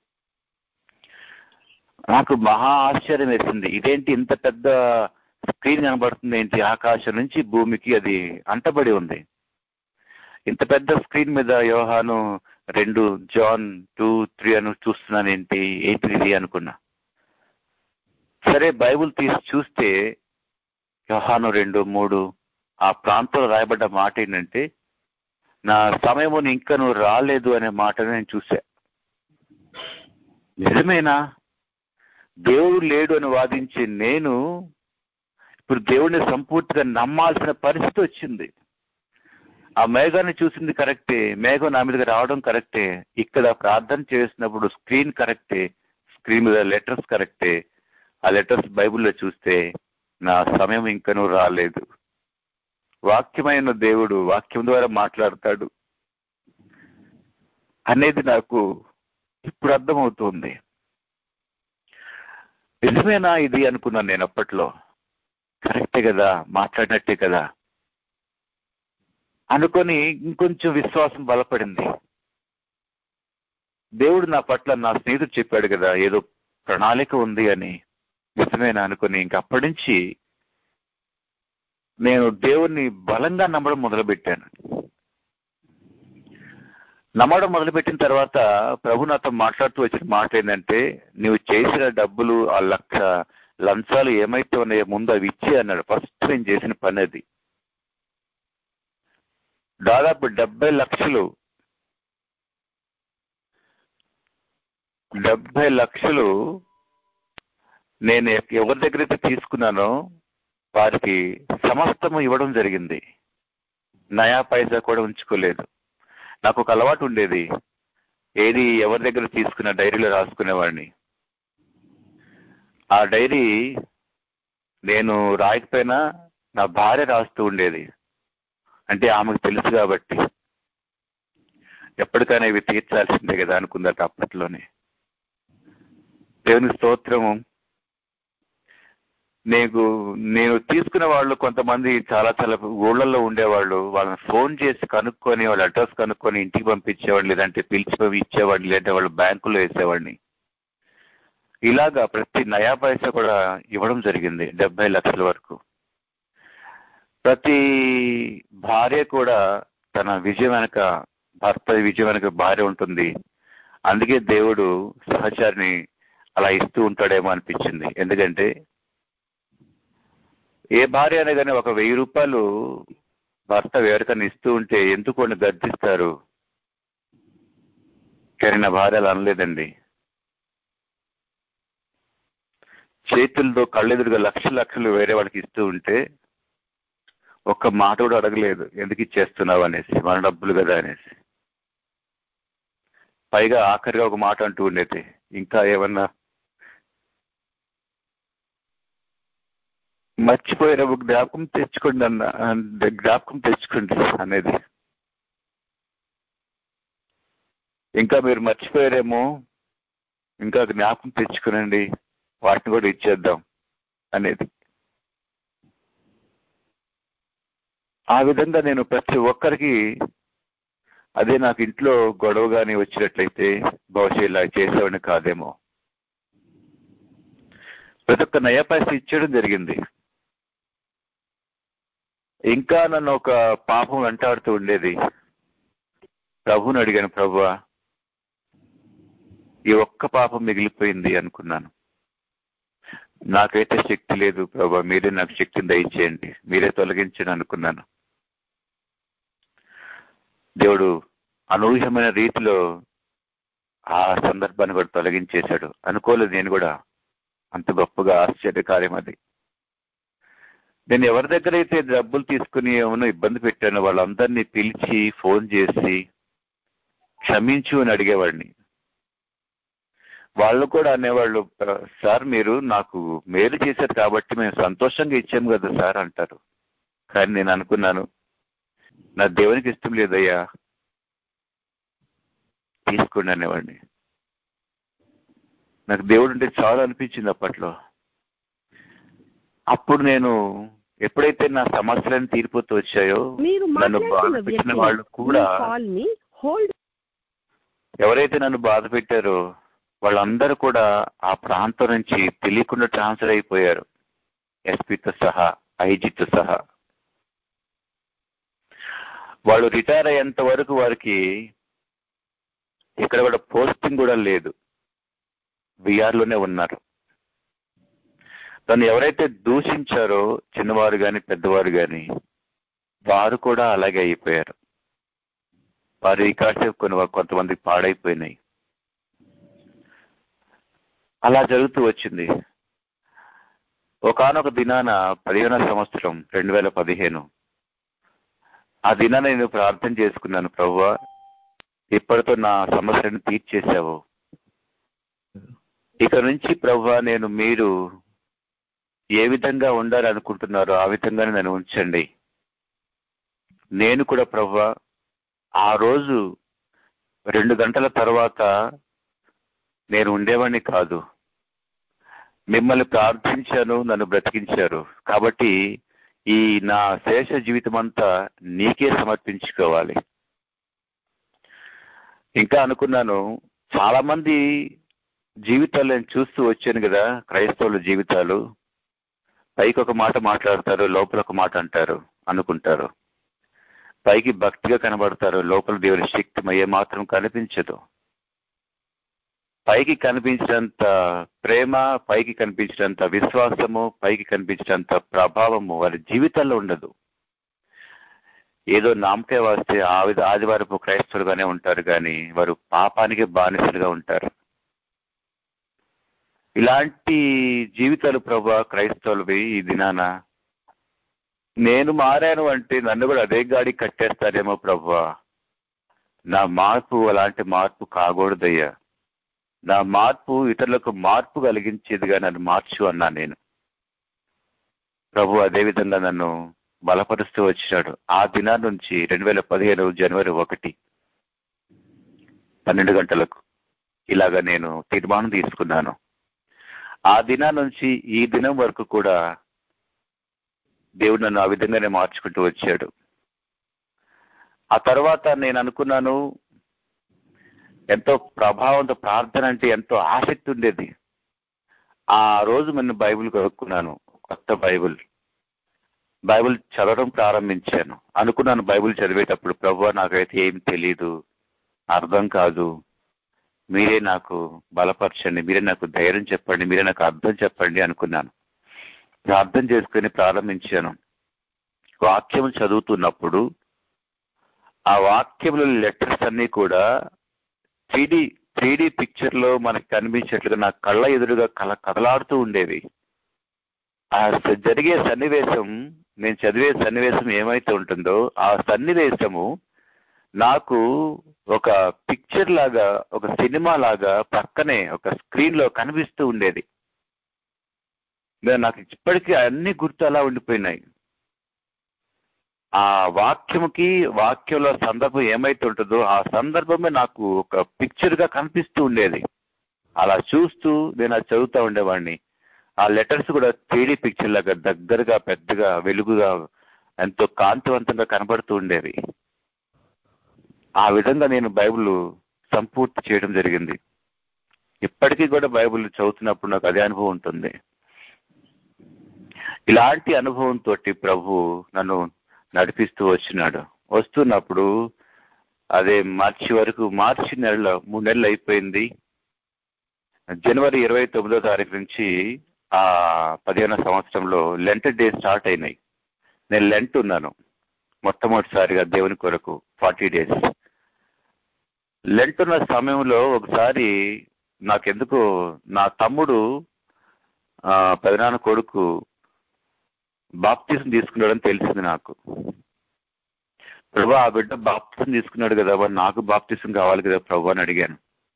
నాకు మహా ఆశ్చర్యం వేసింది ఇదేంటి ఇంత పెద్ద స్క్రీన్ కనబడుతుంది ఏంటి ఆకాశం నుంచి భూమికి అది అంటబడి ఉంది ఇంత పెద్ద స్క్రీన్ మీద యోహాను రెండు జాన్ టూ త్రీ అని చూస్తున్నాను ఏంటి ఏంటి ఇది అనుకున్నా సరే బైబుల్ తీసి చూస్తే యోహాను రెండు మూడు ఆ ప్రాంతంలో రాయబడ్డ మాట ఏంటంటే నా సమయము ఇంకా నువ్వు రాలేదు అనే మాట నేను చూసా నిజమేనా దేవుడు లేడు అని వాదించే నేను ఇప్పుడు దేవుడిని సంపూర్తిగా నమ్మాల్సిన పరిస్థితి వచ్చింది ఆ మేఘాన్ని చూసింది కరెక్టే మేఘం నా మీదకి రావడం కరెక్టే ఇక్కడ ప్రార్థన చేసినప్పుడు స్క్రీన్ కరెక్టే స్క్రీన్ మీద లెటర్స్ కరెక్టే ఆ లెటర్స్ బైబిల్లో చూస్తే నా సమయం ఇంకనూ రాలేదు వాక్యమైన దేవుడు వాక్యం ద్వారా మాట్లాడతాడు అనేది నాకు ఇప్పుడు అర్థమవుతుంది నిజమేనా ఇది అనుకున్నాను నేను అప్పట్లో కరెక్టే కదా మాట్లాడినట్టే కదా అనుకొని ఇంకొంచెం విశ్వాసం బలపడింది దేవుడు నా పట్ల నా స్నేహితుడు చెప్పాడు కదా ఏదో ప్రణాళిక ఉంది అని నిజమేనా అనుకుని ఇంక అప్పటి నుంచి నేను దేవుణ్ణి బలంగా నమ్మడం మొదలుపెట్టాను నమ్మడం మొదలుపెట్టిన తర్వాత ప్రభు నాతో మాట్లాడుతూ వచ్చిన మాట ఏంటంటే నువ్వు చేసిన డబ్బులు ఆ లక్ష లంచాలు ఏమైతే ఉన్నాయో ముందు అవి ఇచ్చే అన్నాడు ఫస్ట్ నేను చేసిన పని అది దాదాపు డెబ్బై లక్షలు డెబ్బై లక్షలు నేను ఎవరి దగ్గర అయితే తీసుకున్నానో వారికి సమస్తము ఇవ్వడం జరిగింది నయా పైసా కూడా ఉంచుకోలేదు నాకు ఒక అలవాటు ఉండేది ఏది ఎవరి దగ్గర తీసుకున్న డైరీలో రాసుకునేవాడిని ఆ డైరీ నేను రాయకపోయినా నా భార్య రాస్తూ ఉండేది అంటే ఆమెకు తెలుసు కాబట్టి ఎప్పటికైనా ఇవి తీర్చాల్సిందే కదా అనుకుందట అప్పట్లోనే దేవుని స్తోత్రము నీకు నేను తీసుకున్న వాళ్ళు కొంతమంది చాలా చాలా ఊళ్ళల్లో ఉండేవాళ్ళు వాళ్ళని ఫోన్ చేసి కనుక్కొని వాళ్ళ అడ్రస్ కనుక్కొని ఇంటికి పంపించేవాళ్ళు లేదంటే పిలిచి ఇచ్చేవాడిని లేదంటే వాళ్ళు బ్యాంకులో వేసేవాడిని ఇలాగా ప్రతి నయా పైసా కూడా ఇవ్వడం జరిగింది డెబ్బై లక్షల వరకు ప్రతి భార్య కూడా తన విజయం వెనక భర్త విజయం వెనక భార్య ఉంటుంది అందుకే దేవుడు సహచారిని అలా ఇస్తూ ఉంటాడేమో అనిపించింది ఎందుకంటే ఏ భార్య అయినా కానీ ఒక వెయ్యి రూపాయలు భర్త ఎవరికైనా ఇస్తూ ఉంటే ఎందుకు కొన్ని గర్దిస్తారు కానీ నా భార్య అలా అనలేదండి చేతులతో కళ్ళెదురుగా లక్ష లక్షలు వేరే వాళ్ళకి ఇస్తూ ఉంటే ఒక్క మాట కూడా అడగలేదు ఎందుకు ఇచ్చేస్తున్నావు అనేసి మన డబ్బులు కదా అనేసి పైగా ఆఖరిగా ఒక మాట అంటూ ఉండేది ఇంకా ఏమన్నా మర్చిపోయారు జ్ఞాపకం తెచ్చుకోండి అన్న జ్ఞాపకం తెచ్చుకోండి అనేది ఇంకా మీరు మర్చిపోయారేమో ఇంకా జ్ఞాపకం తెచ్చుకునండి వాటిని కూడా ఇచ్చేద్దాం అనేది ఆ విధంగా నేను ప్రతి ఒక్కరికి అదే నాకు ఇంట్లో గొడవ కానీ వచ్చినట్లయితే బహుశా ఇలా చేసేవాడిని కాదేమో ప్రతి ఒక్క నయా పైసా ఇచ్చేయడం జరిగింది ఇంకా నన్ను ఒక పాపం వెంటాడుతూ ఉండేది ప్రభుని అడిగాను ప్రభు ఈ ఒక్క పాపం మిగిలిపోయింది అనుకున్నాను నాకైతే శక్తి లేదు ప్రభా మీరే నాకు శక్తిని దయచేయండి మీరే తొలగించండి అనుకున్నాను దేవుడు అనూహ్యమైన రీతిలో ఆ సందర్భాన్ని కూడా తొలగించేశాడు అనుకోలేదు నేను కూడా అంత గొప్పగా ఆశ్చర్యకార్యం అది నేను ఎవరి దగ్గర అయితే డబ్బులు తీసుకుని ఏమైనా ఇబ్బంది పెట్టానో వాళ్ళందరినీ పిలిచి ఫోన్ చేసి క్షమించు అని అడిగేవాడిని వాళ్ళు కూడా అనేవాళ్ళు సార్ మీరు నాకు మేలు చేశారు కాబట్టి మేము సంతోషంగా ఇచ్చాము కదా సార్ అంటారు కానీ నేను అనుకున్నాను నా దేవునికి ఇష్టం లేదయ్యా తీసుకోండి అనేవాడిని నాకు దేవుడు అంటే చాలా అనిపించింది అప్పట్లో అప్పుడు నేను ఎప్పుడైతే నా సమస్యలను తీరిపోతూ వచ్చాయో మీరు నన్ను బాధ మాట్లాడుతున్న పెట్టిన వ్యక్తి వాళ్ళు కూడా కాల్ ని హోల్డ్ ఎవరైతే నన్ను బాధ పెట్టారో వాళ్ళందరూ కూడా ఆ ప్రాంతం నుంచి తెలియకుండా ట్రాన్స్ఫర్ అయిపోయారు ఎస్పీతో సహా ఐజీతో సహా వాళ్ళు రిటైర్ అయ్యేంత వరకు వారికి ఇక్కడ కూడా పోస్టింగ్ కూడా లేదు బీఆర్ లోనే ఉన్నారు తను ఎవరైతే దూషించారో చిన్నవారు గాని పెద్దవారు గాని వారు కూడా అలాగే అయిపోయారు వారు ఈ కాసేపు కొన్ని కొంతమంది పాడైపోయినాయి అలా జరుగుతూ వచ్చింది ఒకనొక దినాన పదిహేనో సంవత్సరం రెండు వేల పదిహేను ఆ దినాన నేను ప్రార్థన చేసుకున్నాను ప్రవ్వా ఇప్పటితో నా సమస్యను తీర్చేశావు ఇక నుంచి ప్రవ్వా నేను మీరు ఏ విధంగా ఉండాలనుకుంటున్నారో ఆ విధంగానే నన్ను ఉంచండి నేను కూడా ప్రవ్వా ఆ రోజు రెండు గంటల తర్వాత నేను ఉండేవాడిని కాదు మిమ్మల్ని ప్రార్థించాను నన్ను బ్రతికించారు కాబట్టి ఈ నా శేష జీవితం అంతా నీకే సమర్పించుకోవాలి ఇంకా అనుకున్నాను చాలా మంది జీవితాలు నేను చూస్తూ వచ్చాను కదా క్రైస్తవుల జీవితాలు పైకి ఒక మాట మాట్లాడతారు లోపల ఒక మాట అంటారు అనుకుంటారు పైకి భక్తిగా కనబడతారు లోపల దేవుని శక్తి ఏ మాత్రం కనిపించదు పైకి కనిపించినంత ప్రేమ పైకి కనిపించినంత విశ్వాసము పైకి కనిపించినంత ప్రభావము వారి జీవితాల్లో ఉండదు ఏదో నామకే వస్తే ఆవిధ ఆదివారపు క్రైస్తవులుగానే ఉంటారు కానీ వారు పాపానికి బానిసలుగా ఉంటారు ఇలాంటి జీవితాలు ప్రభా క్రైస్తవులవి ఈ దినాన నేను మారాను అంటే నన్ను కూడా అదే గాడి కట్టేస్తారేమో ప్రభా నా మార్పు అలాంటి మార్పు కాకూడదయ్యా నా మార్పు ఇతరులకు మార్పు కలిగించేదిగా నన్ను మార్చు అన్నా నేను ప్రభు అదేవిధంగా నన్ను బలపరుస్తూ వచ్చినాడు ఆ దినా నుంచి రెండు వేల పదిహేను జనవరి ఒకటి పన్నెండు గంటలకు ఇలాగా నేను తీర్మానం తీసుకున్నాను ఆ దినా నుంచి ఈ దినం వరకు కూడా దేవుడు నన్ను ఆ విధంగానే మార్చుకుంటూ వచ్చాడు ఆ తర్వాత నేను అనుకున్నాను ఎంతో ప్రభావంతో ప్రార్థన అంటే ఎంతో ఆసక్తి ఉండేది ఆ రోజు నేను బైబిల్ కొనుక్కున్నాను కొత్త బైబిల్ బైబిల్ చదవడం ప్రారంభించాను అనుకున్నాను బైబిల్ చదివేటప్పుడు ప్రభు నాకైతే ఏం తెలీదు అర్థం కాదు మీరే నాకు బలపరచండి మీరే నాకు ధైర్యం చెప్పండి మీరే నాకు అర్థం చెప్పండి అనుకున్నాను ప్రార్థన చేసుకుని ప్రారంభించాను వాక్యం చదువుతున్నప్పుడు ఆ వాక్యంలో లెటర్స్ అన్ని కూడా త్రీడీ త్రీడీ పిక్చర్ లో మనకు కనిపించేట్లుగా నా కళ్ళ ఎదురుగా కల కదలాడుతూ ఉండేవి ఆ జరిగే సన్నివేశం నేను చదివే సన్నివేశం ఏమైతే ఉంటుందో ఆ సన్నివేశము నాకు ఒక పిక్చర్ లాగా ఒక సినిమా లాగా పక్కనే ఒక స్క్రీన్ లో కనిపిస్తూ ఉండేది నాకు ఇప్పటికీ అన్ని గుర్తు అలా ఉండిపోయినాయి ఆ వాక్యముకి వాక్యంలో సందర్భం ఏమైతే ఉంటుందో ఆ సందర్భమే నాకు ఒక పిక్చర్ గా కనిపిస్తూ ఉండేది అలా చూస్తూ నేను అది చదువుతూ ఉండేవాడిని ఆ లెటర్స్ కూడా త్రీడీ పిక్చర్ లాగా దగ్గరగా పెద్దగా వెలుగుగా ఎంతో కాంతివంతంగా కనబడుతూ ఉండేవి ఆ విధంగా నేను బైబిల్ సంపూర్తి చేయడం జరిగింది ఇప్పటికీ కూడా బైబిల్ చదువుతున్నప్పుడు నాకు అదే అనుభవం ఉంటుంది ఇలాంటి అనుభవంతో ప్రభు నన్ను నడిపిస్తూ వచ్చినాడు వస్తున్నప్పుడు అదే మార్చి వరకు మార్చి నెలలో మూడు నెలలు అయిపోయింది జనవరి ఇరవై తొమ్మిదో తారీఖు నుంచి ఆ పదిహేనో సంవత్సరంలో లెంట్ డే స్టార్ట్ అయినాయి నేను లెంట్ ఉన్నాను మొట్టమొదటిసారిగా దేవుని కొరకు ఫార్టీ డేస్ లెంట్ ఉన్న సమయంలో ఒకసారి నాకెందుకు నా తమ్ముడు పెదనాన్న కొడుకు బాప్తీసం తీసుకున్నాడని తెలిసింది నాకు ప్రభా ఆ బిడ్డ బాప్తీసం తీసుకున్నాడు కదా మరి నాకు బాప్తీసం కావాలి కదా ప్రభు అని అడిగాను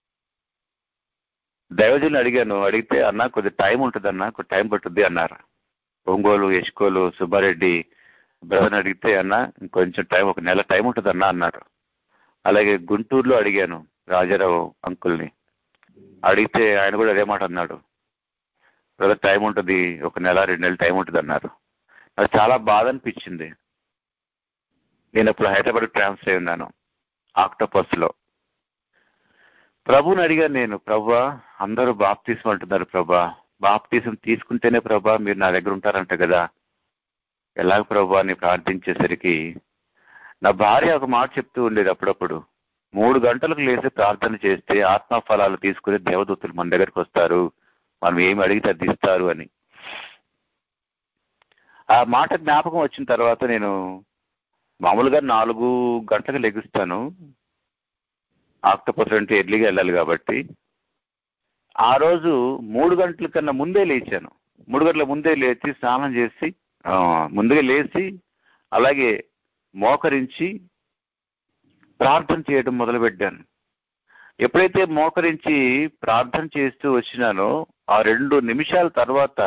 దైవజుని అడిగాను అడిగితే అన్న కొద్ది టైం ఉంటుంది అన్న కొద్ది టైం పట్టుద్ది అన్నారు ఒంగోలు యశ్కోలు సుబ్బారెడ్డి బ్రదర్ని అడిగితే అన్న ఇంకొంచెం టైం ఒక నెల టైం ఉంటుంది అన్న అన్నారు అలాగే గుంటూరులో అడిగాను రాజారావు అంకుల్ని అడిగితే ఆయన కూడా అదే మాట అన్నాడు బ్రదర్ టైం ఉంటుంది ఒక నెల రెండు నెలలు టైం ఉంటుంది అన్నారు నాకు చాలా బాధ అనిపించింది నేను ఇప్పుడు హైదరాబాద్ ట్రాన్స్ఫర్ అయి ఉన్నాను ఆక్టోపస్ లో ప్రభుని అడిగాను నేను ప్రభా అందరూ బాప్తీసం అంటున్నారు ప్రభా బాప్తీసం తీసుకుంటేనే ప్రభా మీరు నా దగ్గర ఉంటారంట కదా ఎలాగ ప్రభా అని ప్రార్థించేసరికి నా భార్య ఒక మాట చెప్తూ ఉండేది అప్పుడప్పుడు మూడు గంటలకు లేచి ప్రార్థన చేస్తే ఆత్మఫలాలు తీసుకుని దేవదూతులు మన దగ్గరికి వస్తారు మనం ఏమి అడిగితే అది ఇస్తారు అని ఆ మాట జ్ఞాపకం వచ్చిన తర్వాత నేను మామూలుగా నాలుగు గంటలకు లెగుస్తాను ఆక్టోపస్ అంటే ఎర్లీగా వెళ్ళాలి కాబట్టి ఆ రోజు మూడు గంటల కన్నా ముందే లేచాను మూడు గంటల ముందే లేచి స్నానం చేసి ముందుగా లేచి అలాగే మోకరించి ప్రార్థన చేయడం మొదలుపెట్టాను ఎప్పుడైతే మోకరించి ప్రార్థన చేస్తూ వచ్చినానో ఆ రెండు నిమిషాల తర్వాత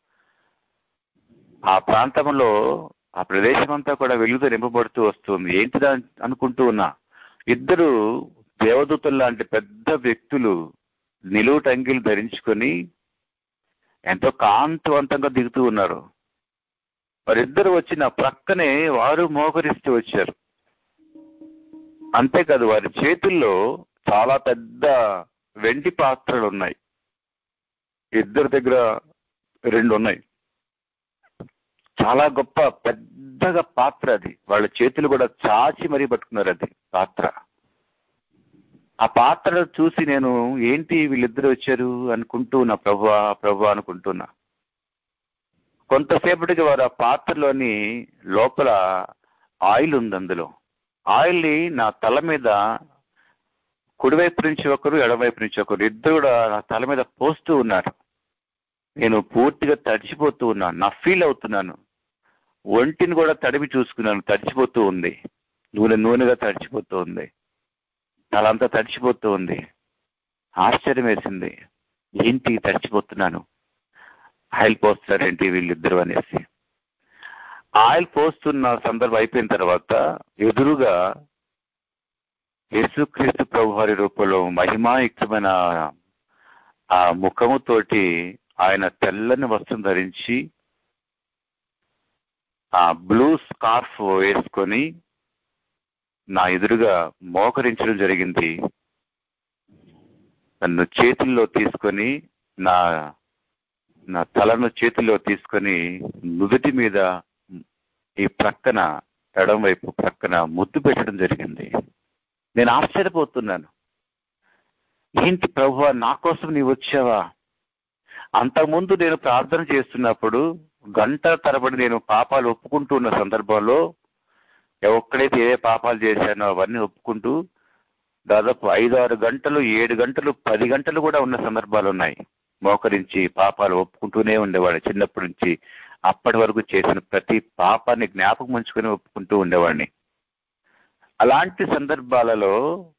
ఆ ప్రాంతంలో ఆ ప్రదేశం అంతా కూడా వెలుగుతో నింపబడుతూ వస్తుంది ఏంటిదా అనుకుంటూ ఉన్నా ఇద్దరు దేవదూతలు లాంటి పెద్ద వ్యక్తులు నిలువు టంగిలు ధరించుకొని ఎంతో కాంతివంతంగా దిగుతూ ఉన్నారు వారిద్దరు వచ్చి నా ప్రక్కనే వారు మోకరిస్తూ వచ్చారు అంతేకాదు వారి చేతుల్లో చాలా పెద్ద వెండి పాత్రలు ఉన్నాయి ఇద్దరి దగ్గర రెండు ఉన్నాయి చాలా గొప్ప పెద్దగా పాత్ర అది వాళ్ళ చేతులు కూడా చాచి మరీ పట్టుకున్నారు అది పాత్ర ఆ పాత్ర చూసి నేను ఏంటి వీళ్ళిద్దరు వచ్చారు అనుకుంటూ నా ప్రభు ప్రభు అనుకుంటున్నా కొంతసేపటికి వారు ఆ పాత్రలోని లోపల ఆయిల్ ఉంది అందులో ఆయిల్ని నా తల మీద కుడివైపు నుంచి ఒకరు ఎడవైపు నుంచి ఒకరు ఇద్దరు కూడా నా తల మీద పోస్తూ ఉన్నారు నేను పూర్తిగా తడిచిపోతూ ఉన్నాను నా ఫీల్ అవుతున్నాను ఒంటిని కూడా తడిమి చూసుకున్నాను తడిచిపోతూ ఉంది నూనె నూనెగా తడిచిపోతూ ఉంది తలంతా తడిచిపోతూ ఉంది ఆశ్చర్యం వేసింది ఏంటి తడిచిపోతున్నాను ఆయిల్ పోస్తారేంటి వీళ్ళిద్దరు అనేసి ఆయిల్ పోస్తున్న సందర్భం అయిపోయిన తర్వాత ఎదురుగా యేసుక్రీస్తు ప్రభు వారి రూపంలో మహిమాయుక్తమైన ఆ ముఖముతోటి ఆయన తెల్లని వస్త్రం ధరించి ఆ బ్లూ స్కార్ఫ్ వేసుకొని నా ఎదురుగా మోకరించడం జరిగింది నన్ను చేతుల్లో తీసుకొని నా నా తలను చేతిలో తీసుకొని నుదుటి మీద ఈ ప్రక్కన ఎడం వైపు ప్రక్కన ముద్దు పెట్టడం జరిగింది నేను ఆశ్చర్యపోతున్నాను ఏంటి ప్రభు నా కోసం నీవు వచ్చావా అంతకుముందు నేను ప్రార్థన చేస్తున్నప్పుడు గంట తరబడి నేను పాపాలు ఒప్పుకుంటూ ఉన్న సందర్భంలో ఒక్కడైతే ఏ పాపాలు చేశానో అవన్నీ ఒప్పుకుంటూ దాదాపు ఐదు ఆరు గంటలు ఏడు గంటలు పది గంటలు కూడా ఉన్న సందర్భాలు ఉన్నాయి మోకరించి పాపాలు ఒప్పుకుంటూనే ఉండేవాడు చిన్నప్పటి నుంచి అప్పటి వరకు చేసిన ప్రతి పాపాన్ని జ్ఞాపకం ఉంచుకొని ఒప్పుకుంటూ ఉండేవాడిని అలాంటి సందర్భాలలో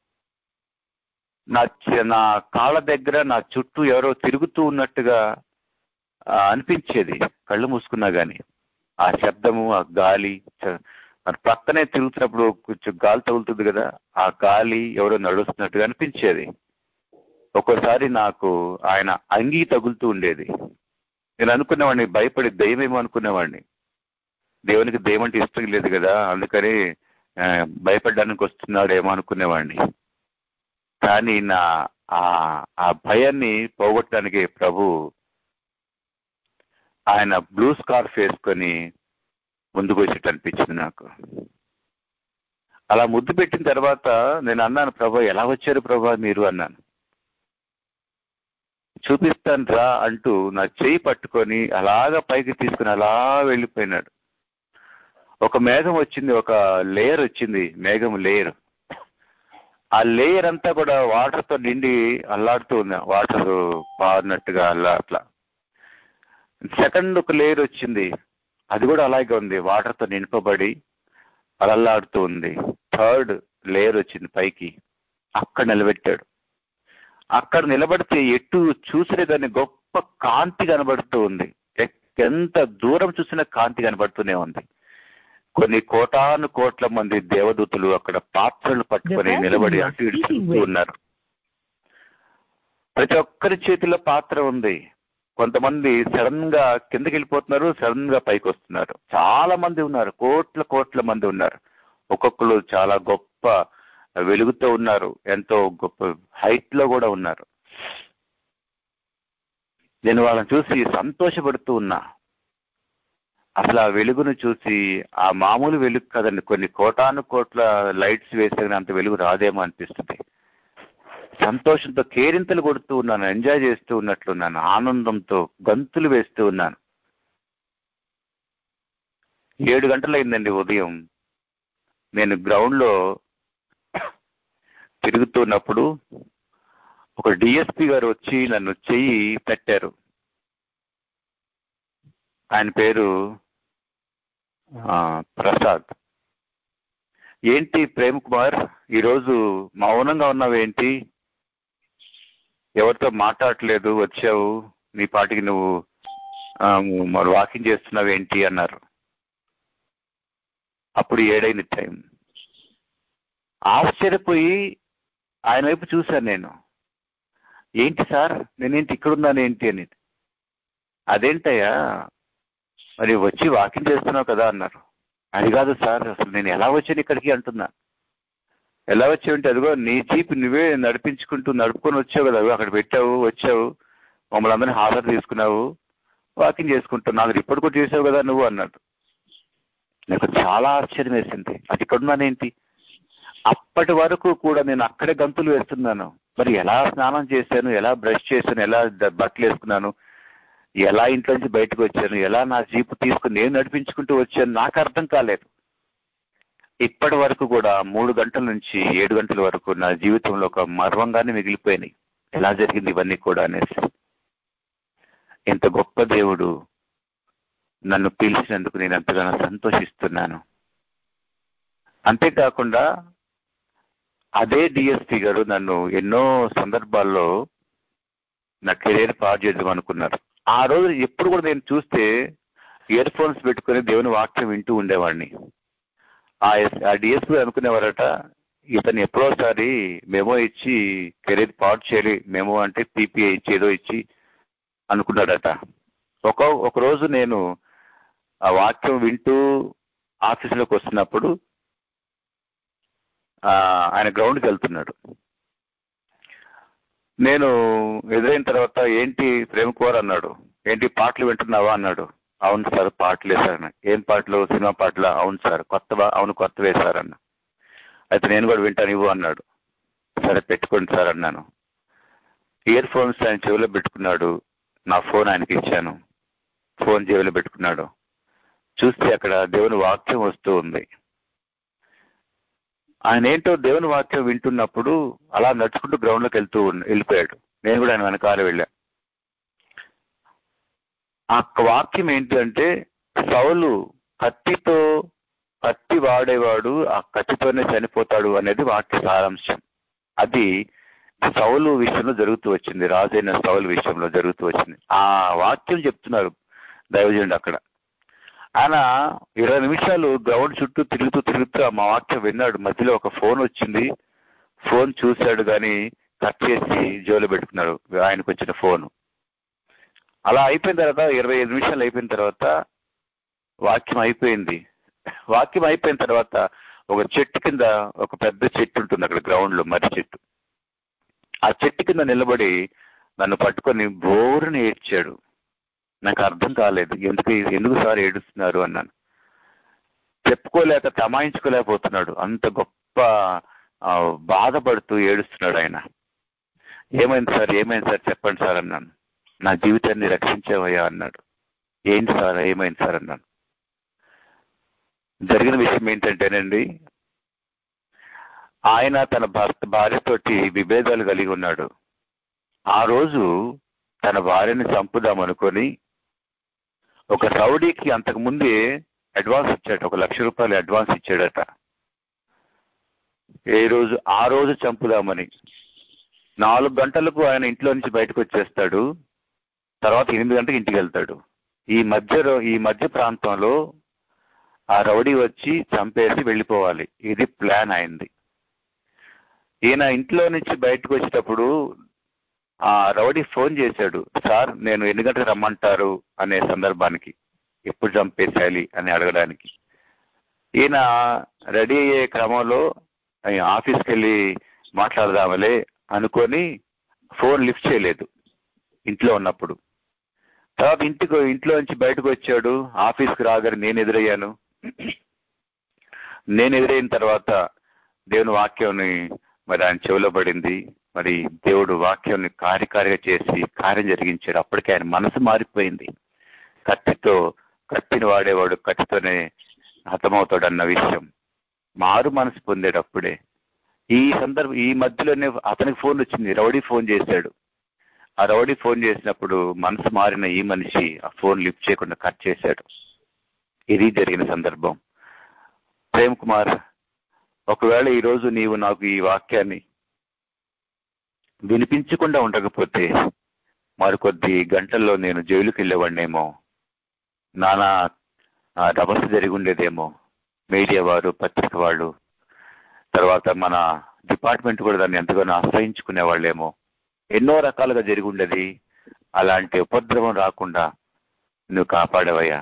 నా నా కాళ్ళ దగ్గర నా చుట్టూ ఎవరో తిరుగుతూ ఉన్నట్టుగా అనిపించేది కళ్ళు మూసుకున్నా గాని ఆ శబ్దము ఆ గాలి మరి పక్కనే తిరుగుతున్నప్పుడు కొంచెం గాలి తగులుతుంది కదా ఆ గాలి ఎవరో నడుస్తున్నట్టుగా అనిపించేది ఒక్కోసారి నాకు ఆయన అంగీ తగులుతూ ఉండేది నేను అనుకునేవాడిని భయపడి దయ్యమేమో అనుకునేవాడిని దేవునికి దయ్యం అంటే ఇష్టం లేదు కదా అందుకని భయపడడానికి వస్తున్నాడేమో అనుకునేవాడిని కానీ నా ఆ ఆ భయాన్ని పోగొట్టడానికి ప్రభు ఆయన బ్లూ స్కార్ఫ్ వేసుకొని ముందుకు వచ్చేట్టు అనిపించింది నాకు అలా ముద్దు పెట్టిన తర్వాత నేను అన్నాను ప్రభా ఎలా వచ్చారు ప్రభా మీరు అన్నాను చూపిస్తాను రా అంటూ నా చేయి పట్టుకొని అలాగా పైకి తీసుకుని అలా వెళ్ళిపోయినాడు ఒక మేఘం వచ్చింది ఒక లేయర్ వచ్చింది మేఘం లేయర్ ఆ లేయర్ అంతా కూడా వాటర్తో నిండి అల్లాడుతూ ఉంది వాటర్ పారినట్టుగా అలా అట్లా సెకండ్ ఒక లేయర్ వచ్చింది అది కూడా అలాగే ఉంది వాటర్తో నింపబడి అలల్లాడుతూ ఉంది థర్డ్ లేయర్ వచ్చింది పైకి అక్కడ నిలబెట్టాడు అక్కడ నిలబడితే ఎటు చూసినా దాన్ని గొప్ప కాంతి కనబడుతూ ఉంది ఎంత దూరం చూసినా కాంతి కనబడుతూనే ఉంది కొన్ని కోటాను కోట్ల మంది దేవదూతలు అక్కడ పాత్రలు పట్టుకొని నిలబడి అటు ఇటు తిరుగుతూ ఉన్నారు ప్రతి ఒక్కరి చేతిలో పాత్ర ఉంది కొంతమంది సడన్ గా కిందకి వెళ్ళిపోతున్నారు సడన్ గా పైకి వస్తున్నారు చాలా మంది ఉన్నారు కోట్ల కోట్ల మంది ఉన్నారు ఒక్కొక్కరు చాలా గొప్ప వెలుగుతో ఉన్నారు ఎంతో గొప్ప హైట్ లో కూడా ఉన్నారు నేను వాళ్ళని చూసి సంతోషపడుతూ ఉన్నా అసలు ఆ వెలుగును చూసి ఆ మామూలు వెలుగు కదండి కొన్ని కోటాను కోట్ల లైట్స్ వేస్తే అంత వెలుగు రాదేమో అనిపిస్తుంది సంతోషంతో కేరింతలు కొడుతూ ఉన్నాను ఎంజాయ్ చేస్తూ ఉన్నట్లున్నాను ఆనందంతో గంతులు వేస్తూ ఉన్నాను ఏడు గంటలైందండి ఉదయం నేను గ్రౌండ్లో తిరుగుతున్నప్పుడు ఒక డిఎస్పి గారు వచ్చి నన్ను చెయ్యి పెట్టారు ఆయన పేరు ప్రసాద్ ఏంటి ప్రేమ్ కుమార్ ఈరోజు మౌనంగా ఉన్నావేంటి ఎవరితో మాట్లాడట్లేదు వచ్చావు నీ పాటికి నువ్వు మరి వాకింగ్ చేస్తున్నావు ఏంటి అన్నారు అప్పుడు ఏడైంది టైం ఆశ్చర్యపోయి ఆయన వైపు చూశాను నేను ఏంటి సార్ నేనేంటి ఇక్కడున్నాను ఏంటి అని అదేంటయ్యా మరి వచ్చి వాకింగ్ చేస్తున్నావు కదా అన్నారు అది కాదు సార్ అసలు నేను ఎలా వచ్చాను ఇక్కడికి అంటున్నా ఎలా వచ్చావంటే అదిగో నీ జీప్ నువ్వే నడిపించుకుంటూ నడుపుకొని వచ్చావు కదా అదిగో అక్కడ పెట్టావు వచ్చావు మమ్మల్ని అందరినీ హాజరు తీసుకున్నావు వాకింగ్ చేసుకుంటావు నాకు రిపోర్ట్ కూడా చేసావు కదా నువ్వు అన్నాడు నాకు చాలా ఆశ్చర్యం వేసింది అది ఇక్కడున్నానేంటి అప్పటి వరకు కూడా నేను అక్కడే గంతులు వేస్తున్నాను మరి ఎలా స్నానం చేశాను ఎలా బ్రష్ చేశాను ఎలా ద- బట్టలు వేసుకున్నాను ఎలా ఇంట్లో నుంచి బయటకు వచ్చాను ఎలా నా జీపు తీసుకుని నేను నడిపించుకుంటూ వచ్చాను నాకు అర్థం కాలేదు ఇప్పటి వరకు కూడా మూడు గంటల నుంచి ఏడు గంటల వరకు నా జీవితంలో ఒక మర్వంగానే మిగిలిపోయినాయి ఎలా జరిగింది ఇవన్నీ కూడా అనేసి ఇంత గొప్ప దేవుడు నన్ను పిలిచినందుకు నేను ఎంతగానో సంతోషిస్తున్నాను అంతేకాకుండా అదే డిఎస్పి గారు నన్ను ఎన్నో సందర్భాల్లో నా కెరీర్ పాడు చేద్దాం అనుకున్నారు ఆ రోజు ఎప్పుడు కూడా నేను చూస్తే ఇయర్ ఫోన్స్ పెట్టుకుని దేవుని వాక్యం వింటూ ఉండేవాడిని ఆ ఎస్- ఆ డిఎస్పి అనుకునేవారట ఇతను ఎప్పుడోసారి మెమో ఇచ్చి కెరీర్ పాడు చేయాలి మెమో అంటే పీపీఐ ఇచ్చి ఏదో ఇచ్చి అనుకున్నాడట ఒక ఒక రోజు నేను ఆ వాక్యం వింటూ ఆఫీసులోకి వస్తున్నప్పుడు ఆ, ఆయన గ్రౌండ్కి వెళ్తున్నాడు నేను ఎదురైన తర్వాత ఏంటి ప్రేమ కోర అన్నాడు ఏంటి పాటలు వింటున్నావా అన్నాడు అవును సార్ పాటలు వేశారు ఏం పాటలు సినిమా పాటలు అవును సార్ కొత్తవా అవును కొత్త వేశారు అన్న అయితే నేను కూడా వింటాను ఇవ్వు అన్నాడు సరే పెట్టుకోండి సార్ అన్నాను ఇయర్ ఫోన్స్ ఆయన చెవిలో పెట్టుకున్నాడు నా ఫోన్ ఆయనకి ఇచ్చాను ఫోన్ చెవిలో పెట్టుకున్నాడు చూస్తే అక్కడ దేవుని వాక్యం వస్తూ ఉంది ఆయన ఏంటో దేవుని వాక్యం వింటున్నప్పుడు అలా నడుచుకుంటూ గ్రౌండ్ లోకి వెళ్తూ ఉన్న- వెళ్ళిపోయాడు నేను కూడా ఆయన వెనకాల వెళ్ళా ఆ వాక్యం ఏంటి అంటే సౌలు కత్తితో కత్తి వాడేవాడు ఆ కత్తితోనే చనిపోతాడు అనేది వాక్య సారాంశం అది సౌలు విషయంలో జరుగుతూ వచ్చింది రాజైన సౌలు విషయంలో జరుగుతూ వచ్చింది ఆ వాక్యం చెప్తున్నారు దైవజనుడు అక్కడ ఆయన ఇరవై నిమిషాలు గ్రౌండ్ చుట్టూ తిరుగుతూ తిరుగుతూ ఆ మా వాక్యం విన్నాడు మధ్యలో ఒక ఫోన్ వచ్చింది ఫోన్ చూశాడు కానీ కట్ చేసి జోలో పెట్టుకున్నాడు ఆయనకు వచ్చిన ఫోన్ అలా అయిపోయిన తర్వాత ఇరవై ఐదు నిమిషాలు అయిపోయిన తర్వాత వాక్యం అయిపోయింది వాక్యం అయిపోయిన తర్వాత ఒక చెట్టు కింద ఒక పెద్ద చెట్టు ఉంటుంది అక్కడ గ్రౌండ్ లో మర్రి చెట్టు ఆ చెట్టు కింద నిలబడి నన్ను పట్టుకొని బోరుని ఏడ్చాడు నాకు అర్థం కాలేదు ఎందుకు ఎందుకు సార్ ఏడుస్తున్నారు అన్నాను చెప్పుకోలేక తమాయించుకోలేకపోతున్నాడు అంత గొప్ప ఆ, బాధపడుతూ ఏడుస్తున్నాడు ఆయన ఏమైంది సార్ ఏమైంది సార్ చెప్పండి సార్ అన్నాను నా జీవితాన్ని రక్షించేవయ్యా అన్నాడు ఏంటి సార్ ఏమైంది సార్ అన్నాను జరిగిన విషయం ఏంటంటేనండి ఆయన తన భర్త భార్యతోటి విభేదాలు కలిగి ఉన్నాడు ఆ రోజు తన భార్యని చంపుదాం అనుకొని ఒక రౌడీకి అంతకు ముందే అడ్వాన్స్ ఇచ్చాడు ఒక లక్ష రూపాయలు అడ్వాన్స్ ఇచ్చాడట ఏ రోజు ఆ రోజు చంపుదామని నాలుగు గంటలకు ఆయన ఇంట్లో నుంచి బయటకు వచ్చేస్తాడు తర్వాత ఎనిమిది గంటలకు ఇంటికి వెళ్తాడు ఈ మధ్య ఈ మధ్య ప్రాంతంలో ఆ రౌడీ వచ్చి చంపేసి వెళ్ళిపోవాలి ఇది ప్లాన్ అయింది ఈయన ఇంట్లో నుంచి బయటకు వచ్చేటప్పుడు ఆ రౌడీ ఫోన్ చేశాడు సార్ నేను ఎన్ని గంటలకు రమ్మంటారు అనే సందర్భానికి ఎప్పుడు చంపేసేయాలి అని అడగడానికి ఈయన రెడీ అయ్యే క్రమంలో ఆయన ఆఫీస్కి వెళ్ళి మాట్లాడదామలే అనుకొని ఫోన్ లిఫ్ట్ చేయలేదు ఇంట్లో ఉన్నప్పుడు తర్వాత ఇంటికి ఇంట్లో నుంచి బయటకు వచ్చాడు ఆఫీస్కి రాగానే నేను ఎదురయ్యాను నేను ఎదురైన తర్వాత దేవుని వాక్యాన్ని మరి ఆయన చెవిలో పడింది మరి దేవుడు వాక్యాన్ని కార్యకారిగా చేసి కార్యం జరిగించాడు అప్పటికే ఆయన మనసు మారిపోయింది కత్తితో కత్తిని వాడేవాడు కత్తితోనే హతమవుతాడు అన్న విషయం మారు మనసు పొందాడు అప్పుడే ఈ సందర్భం ఈ మధ్యలోనే అతనికి ఫోన్ వచ్చింది రౌడీ ఫోన్ చేశాడు ఆ రౌడీ ఫోన్ చేసినప్పుడు మనసు మారిన ఈ మనిషి ఆ ఫోన్ లిఫ్ట్ చేయకుండా కట్ చేశాడు ఇది జరిగిన సందర్భం ప్రేమ్ కుమార్ ఒకవేళ ఈ రోజు నీవు నాకు ఈ వాక్యాన్ని వినిపించకుండా ఉండకపోతే మరికొద్ది గంటల్లో నేను జైలుకి వెళ్ళేవాడినేమో నానా రభస జరిగి ఉండేదేమో మీడియా వారు పత్రిక వాళ్ళు తర్వాత మన డిపార్ట్మెంట్ కూడా దాన్ని ఎంతగానో ఆశ్రయించుకునే వాళ్ళేమో ఎన్నో రకాలుగా జరిగి ఉండేది అలాంటి ఉపద్రవం రాకుండా నువ్వు కాపాడవయ్యా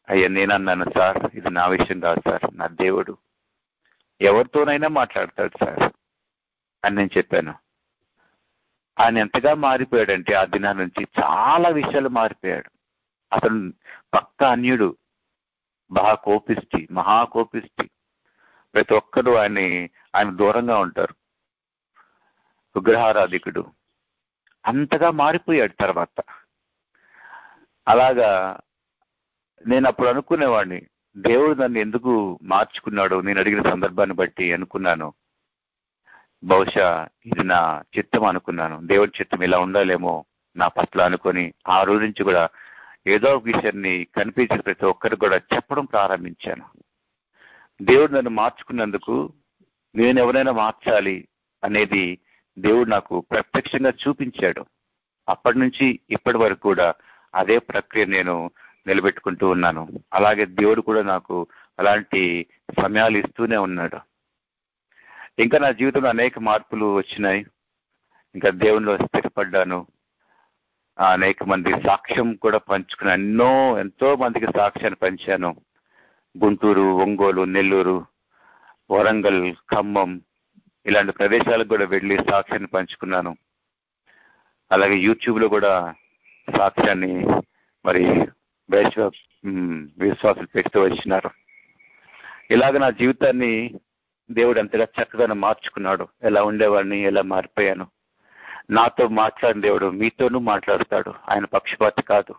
అయ్యా నేను అన్నాను సార్ ఇది నా విషయం కాదు సార్ నా దేవుడు ఎవరితోనైనా మాట్లాడతాడు సార్ అని నేను చెప్పాను ఆయన ఎంతగా మారిపోయాడంటే ఆ దినా నుంచి చాలా విషయాలు మారిపోయాడు అతను పక్క అన్యుడు మహా కోపిష్టి మహా కోపిష్టి ప్రతి ఒక్కరు ఆయన్ని ఆయన దూరంగా ఉంటారు విగ్రహారాధికుడు అంతగా మారిపోయాడు తర్వాత అలాగా నేను అప్పుడు అనుకునేవాడిని దేవుడు నన్ను ఎందుకు మార్చుకున్నాడు నేను అడిగిన సందర్భాన్ని బట్టి అనుకున్నాను బహుశా ఇది నా చిత్తం అనుకున్నాను దేవుడి చిత్తం ఇలా ఉండాలేమో నా పట్ల అనుకొని ఆ రోజు నుంచి కూడా ఏదో ఒక విషయాన్ని కనిపించిన ప్రతి ఒక్కరికి కూడా చెప్పడం ప్రారంభించాను దేవుడు నన్ను మార్చుకున్నందుకు నేను ఎవరైనా మార్చాలి అనేది దేవుడు నాకు ప్రత్యక్షంగా చూపించాడు అప్పటి నుంచి ఇప్పటి వరకు కూడా అదే ప్రక్రియ నేను నిలబెట్టుకుంటూ ఉన్నాను అలాగే దేవుడు కూడా నాకు అలాంటి సమయాలు ఇస్తూనే ఉన్నాడు ఇంకా నా జీవితంలో అనేక మార్పులు వచ్చినాయి ఇంకా దేవునిలో స్థిరపడ్డాను అనేక మంది సాక్ష్యం కూడా పంచుకున్నాను ఎన్నో ఎంతో మందికి సాక్ష్యాన్ని పంచాను గుంటూరు ఒంగోలు నెల్లూరు వరంగల్ ఖమ్మం ఇలాంటి ప్రదేశాలకు కూడా వెళ్ళి సాక్ష్యాన్ని పంచుకున్నాను అలాగే యూట్యూబ్ లో కూడా సాక్ష్యాన్ని మరి వైశ్వ విశ్వాసులు పెడుతూ వచ్చినారు ఇలాగ నా జీవితాన్ని దేవుడు అంతగా చక్కగా మార్చుకున్నాడు ఎలా ఉండేవాడిని ఎలా మారిపోయాను నాతో మాట్లాడిన దేవుడు మీతోనూ మాట్లాడతాడు ఆయన పక్షపాతి కాదు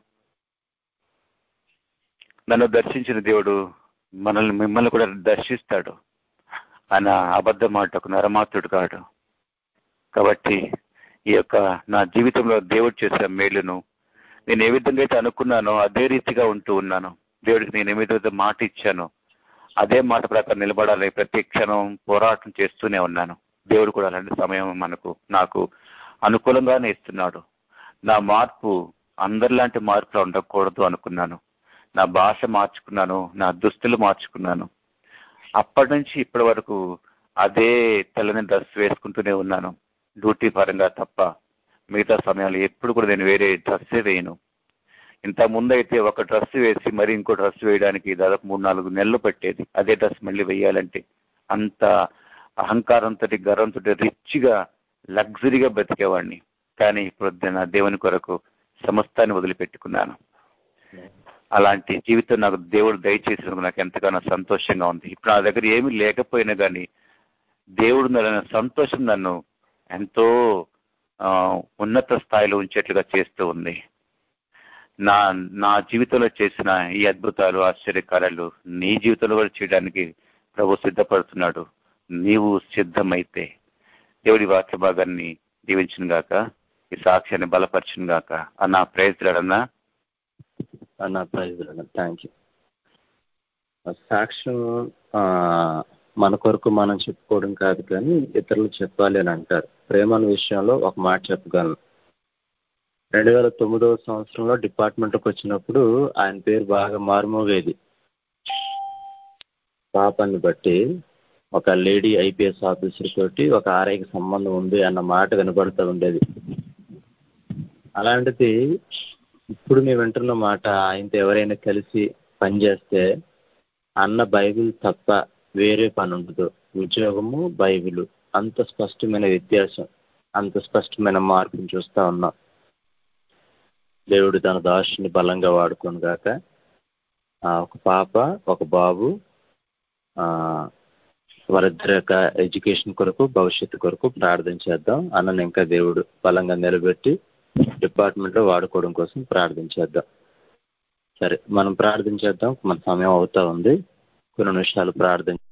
నన్ను దర్శించిన దేవుడు మనల్ని మిమ్మల్ని కూడా దర్శిస్తాడు ఆయన అబద్ధ మాటకు నరమాత్రుడు కాడు కాబట్టి ఈ యొక్క నా జీవితంలో దేవుడు చేసిన మేలును నేను ఏ విధంగా అయితే అనుకున్నానో అదే రీతిగా ఉంటూ ఉన్నాను దేవుడికి నేను ఏదైతే మాట ఇచ్చానో అదే మాట ప్రకారం నిలబడాలని ప్రతి క్షణం పోరాటం చేస్తూనే ఉన్నాను దేవుడు కూడా అలాంటి సమయం మనకు నాకు అనుకూలంగానే ఇస్తున్నాడు నా మార్పు అందరిలాంటి మార్పులు ఉండకూడదు అనుకున్నాను నా భాష మార్చుకున్నాను నా దుస్తులు మార్చుకున్నాను అప్పటి నుంచి ఇప్పటి వరకు అదే తెల్లని డ్రెస్ వేసుకుంటూనే ఉన్నాను డ్యూటీ పరంగా తప్ప మిగతా సమయాలు ఎప్పుడు కూడా నేను వేరే డ్రెస్సే వేయను ఇంత ముందైతే ఒక డ్రెస్ వేసి మరి ఇంకో డ్రెస్ వేయడానికి దాదాపు మూడు నాలుగు నెలలు పట్టేది అదే డ్రెస్ మళ్ళీ వేయాలంటే అంత అహంకారంతో గర్వంతో రిచ్గా లగ్జరీగా బ్రతికేవాడిని కానీ ఇప్పుడు నా దేవుని కొరకు సమస్తాన్ని వదిలిపెట్టుకున్నాను అలాంటి జీవితం నాకు దేవుడు దయచేసినందుకు నాకు ఎంతగానో సంతోషంగా ఉంది ఇప్పుడు నా దగ్గర ఏమీ లేకపోయినా కానీ దేవుడు నన్ను సంతోషం నన్ను ఎంతో ఉన్నత స్థాయిలో ఉంచేట్లుగా చేస్తూ ఉంది నా నా జీవితంలో చేసిన ఈ అద్భుతాలు ఆశ్చర్యకారాలు నీ జీవితంలో కూడా చేయడానికి ప్రభు సిద్ధపడుతున్నాడు నీవు సిద్ధమైతే దేవుడి వాక్య భాగాన్ని దీవించిన గాక ఈ సాక్ష్యాన్ని బలపరిచిన గాక అన్న ప్రయత్నాడన్నా అన్న ప్రైజ్ థ్యాంక్ యూ సాక్ష్యం మన కొరకు మనం చెప్పుకోవడం కాదు కానీ ఇతరులు చెప్పాలి అని అంటారు ప్రేమ విషయంలో ఒక మాట చెప్పగలను రెండు వేల తొమ్మిదవ సంవత్సరంలో డిపార్ట్మెంట్కి వచ్చినప్పుడు ఆయన పేరు బాగా మారుమోగేది పాపాన్ని బట్టి ఒక లేడీ ఐపీఎస్ ఆఫీసర్ తోటి ఒక ఆర్ఐకి సంబంధం ఉంది అన్న మాట వినబడుతూ ఉండేది అలాంటిది ఇప్పుడు మేము వింటున్న మాట ఆయనతో ఎవరైనా కలిసి పనిచేస్తే అన్న బైబిల్ తప్ప వేరే పని ఉండదు ఉద్యోగము బైబిల్ అంత స్పష్టమైన వ్యత్యాసం అంత స్పష్టమైన మార్పుని చూస్తూ ఉన్నాం దేవుడు తన దాసుని బలంగా వాడుకోను గాక ఒక పాప ఒక బాబు వారిద్దరి యొక్క ఎడ్యుకేషన్ కొరకు భవిష్యత్తు కొరకు ప్రార్థన చేద్దాం అన్నను ఇంకా దేవుడు బలంగా నిలబెట్టి డిపార్ట్మెంట్లో వాడుకోవడం కోసం ప్రార్థన చేద్దాం సరే మనం ప్రార్థన చేద్దాం మన సమయం అవుతా ఉంది కొన్ని నిమిషాలు ప్రార్థన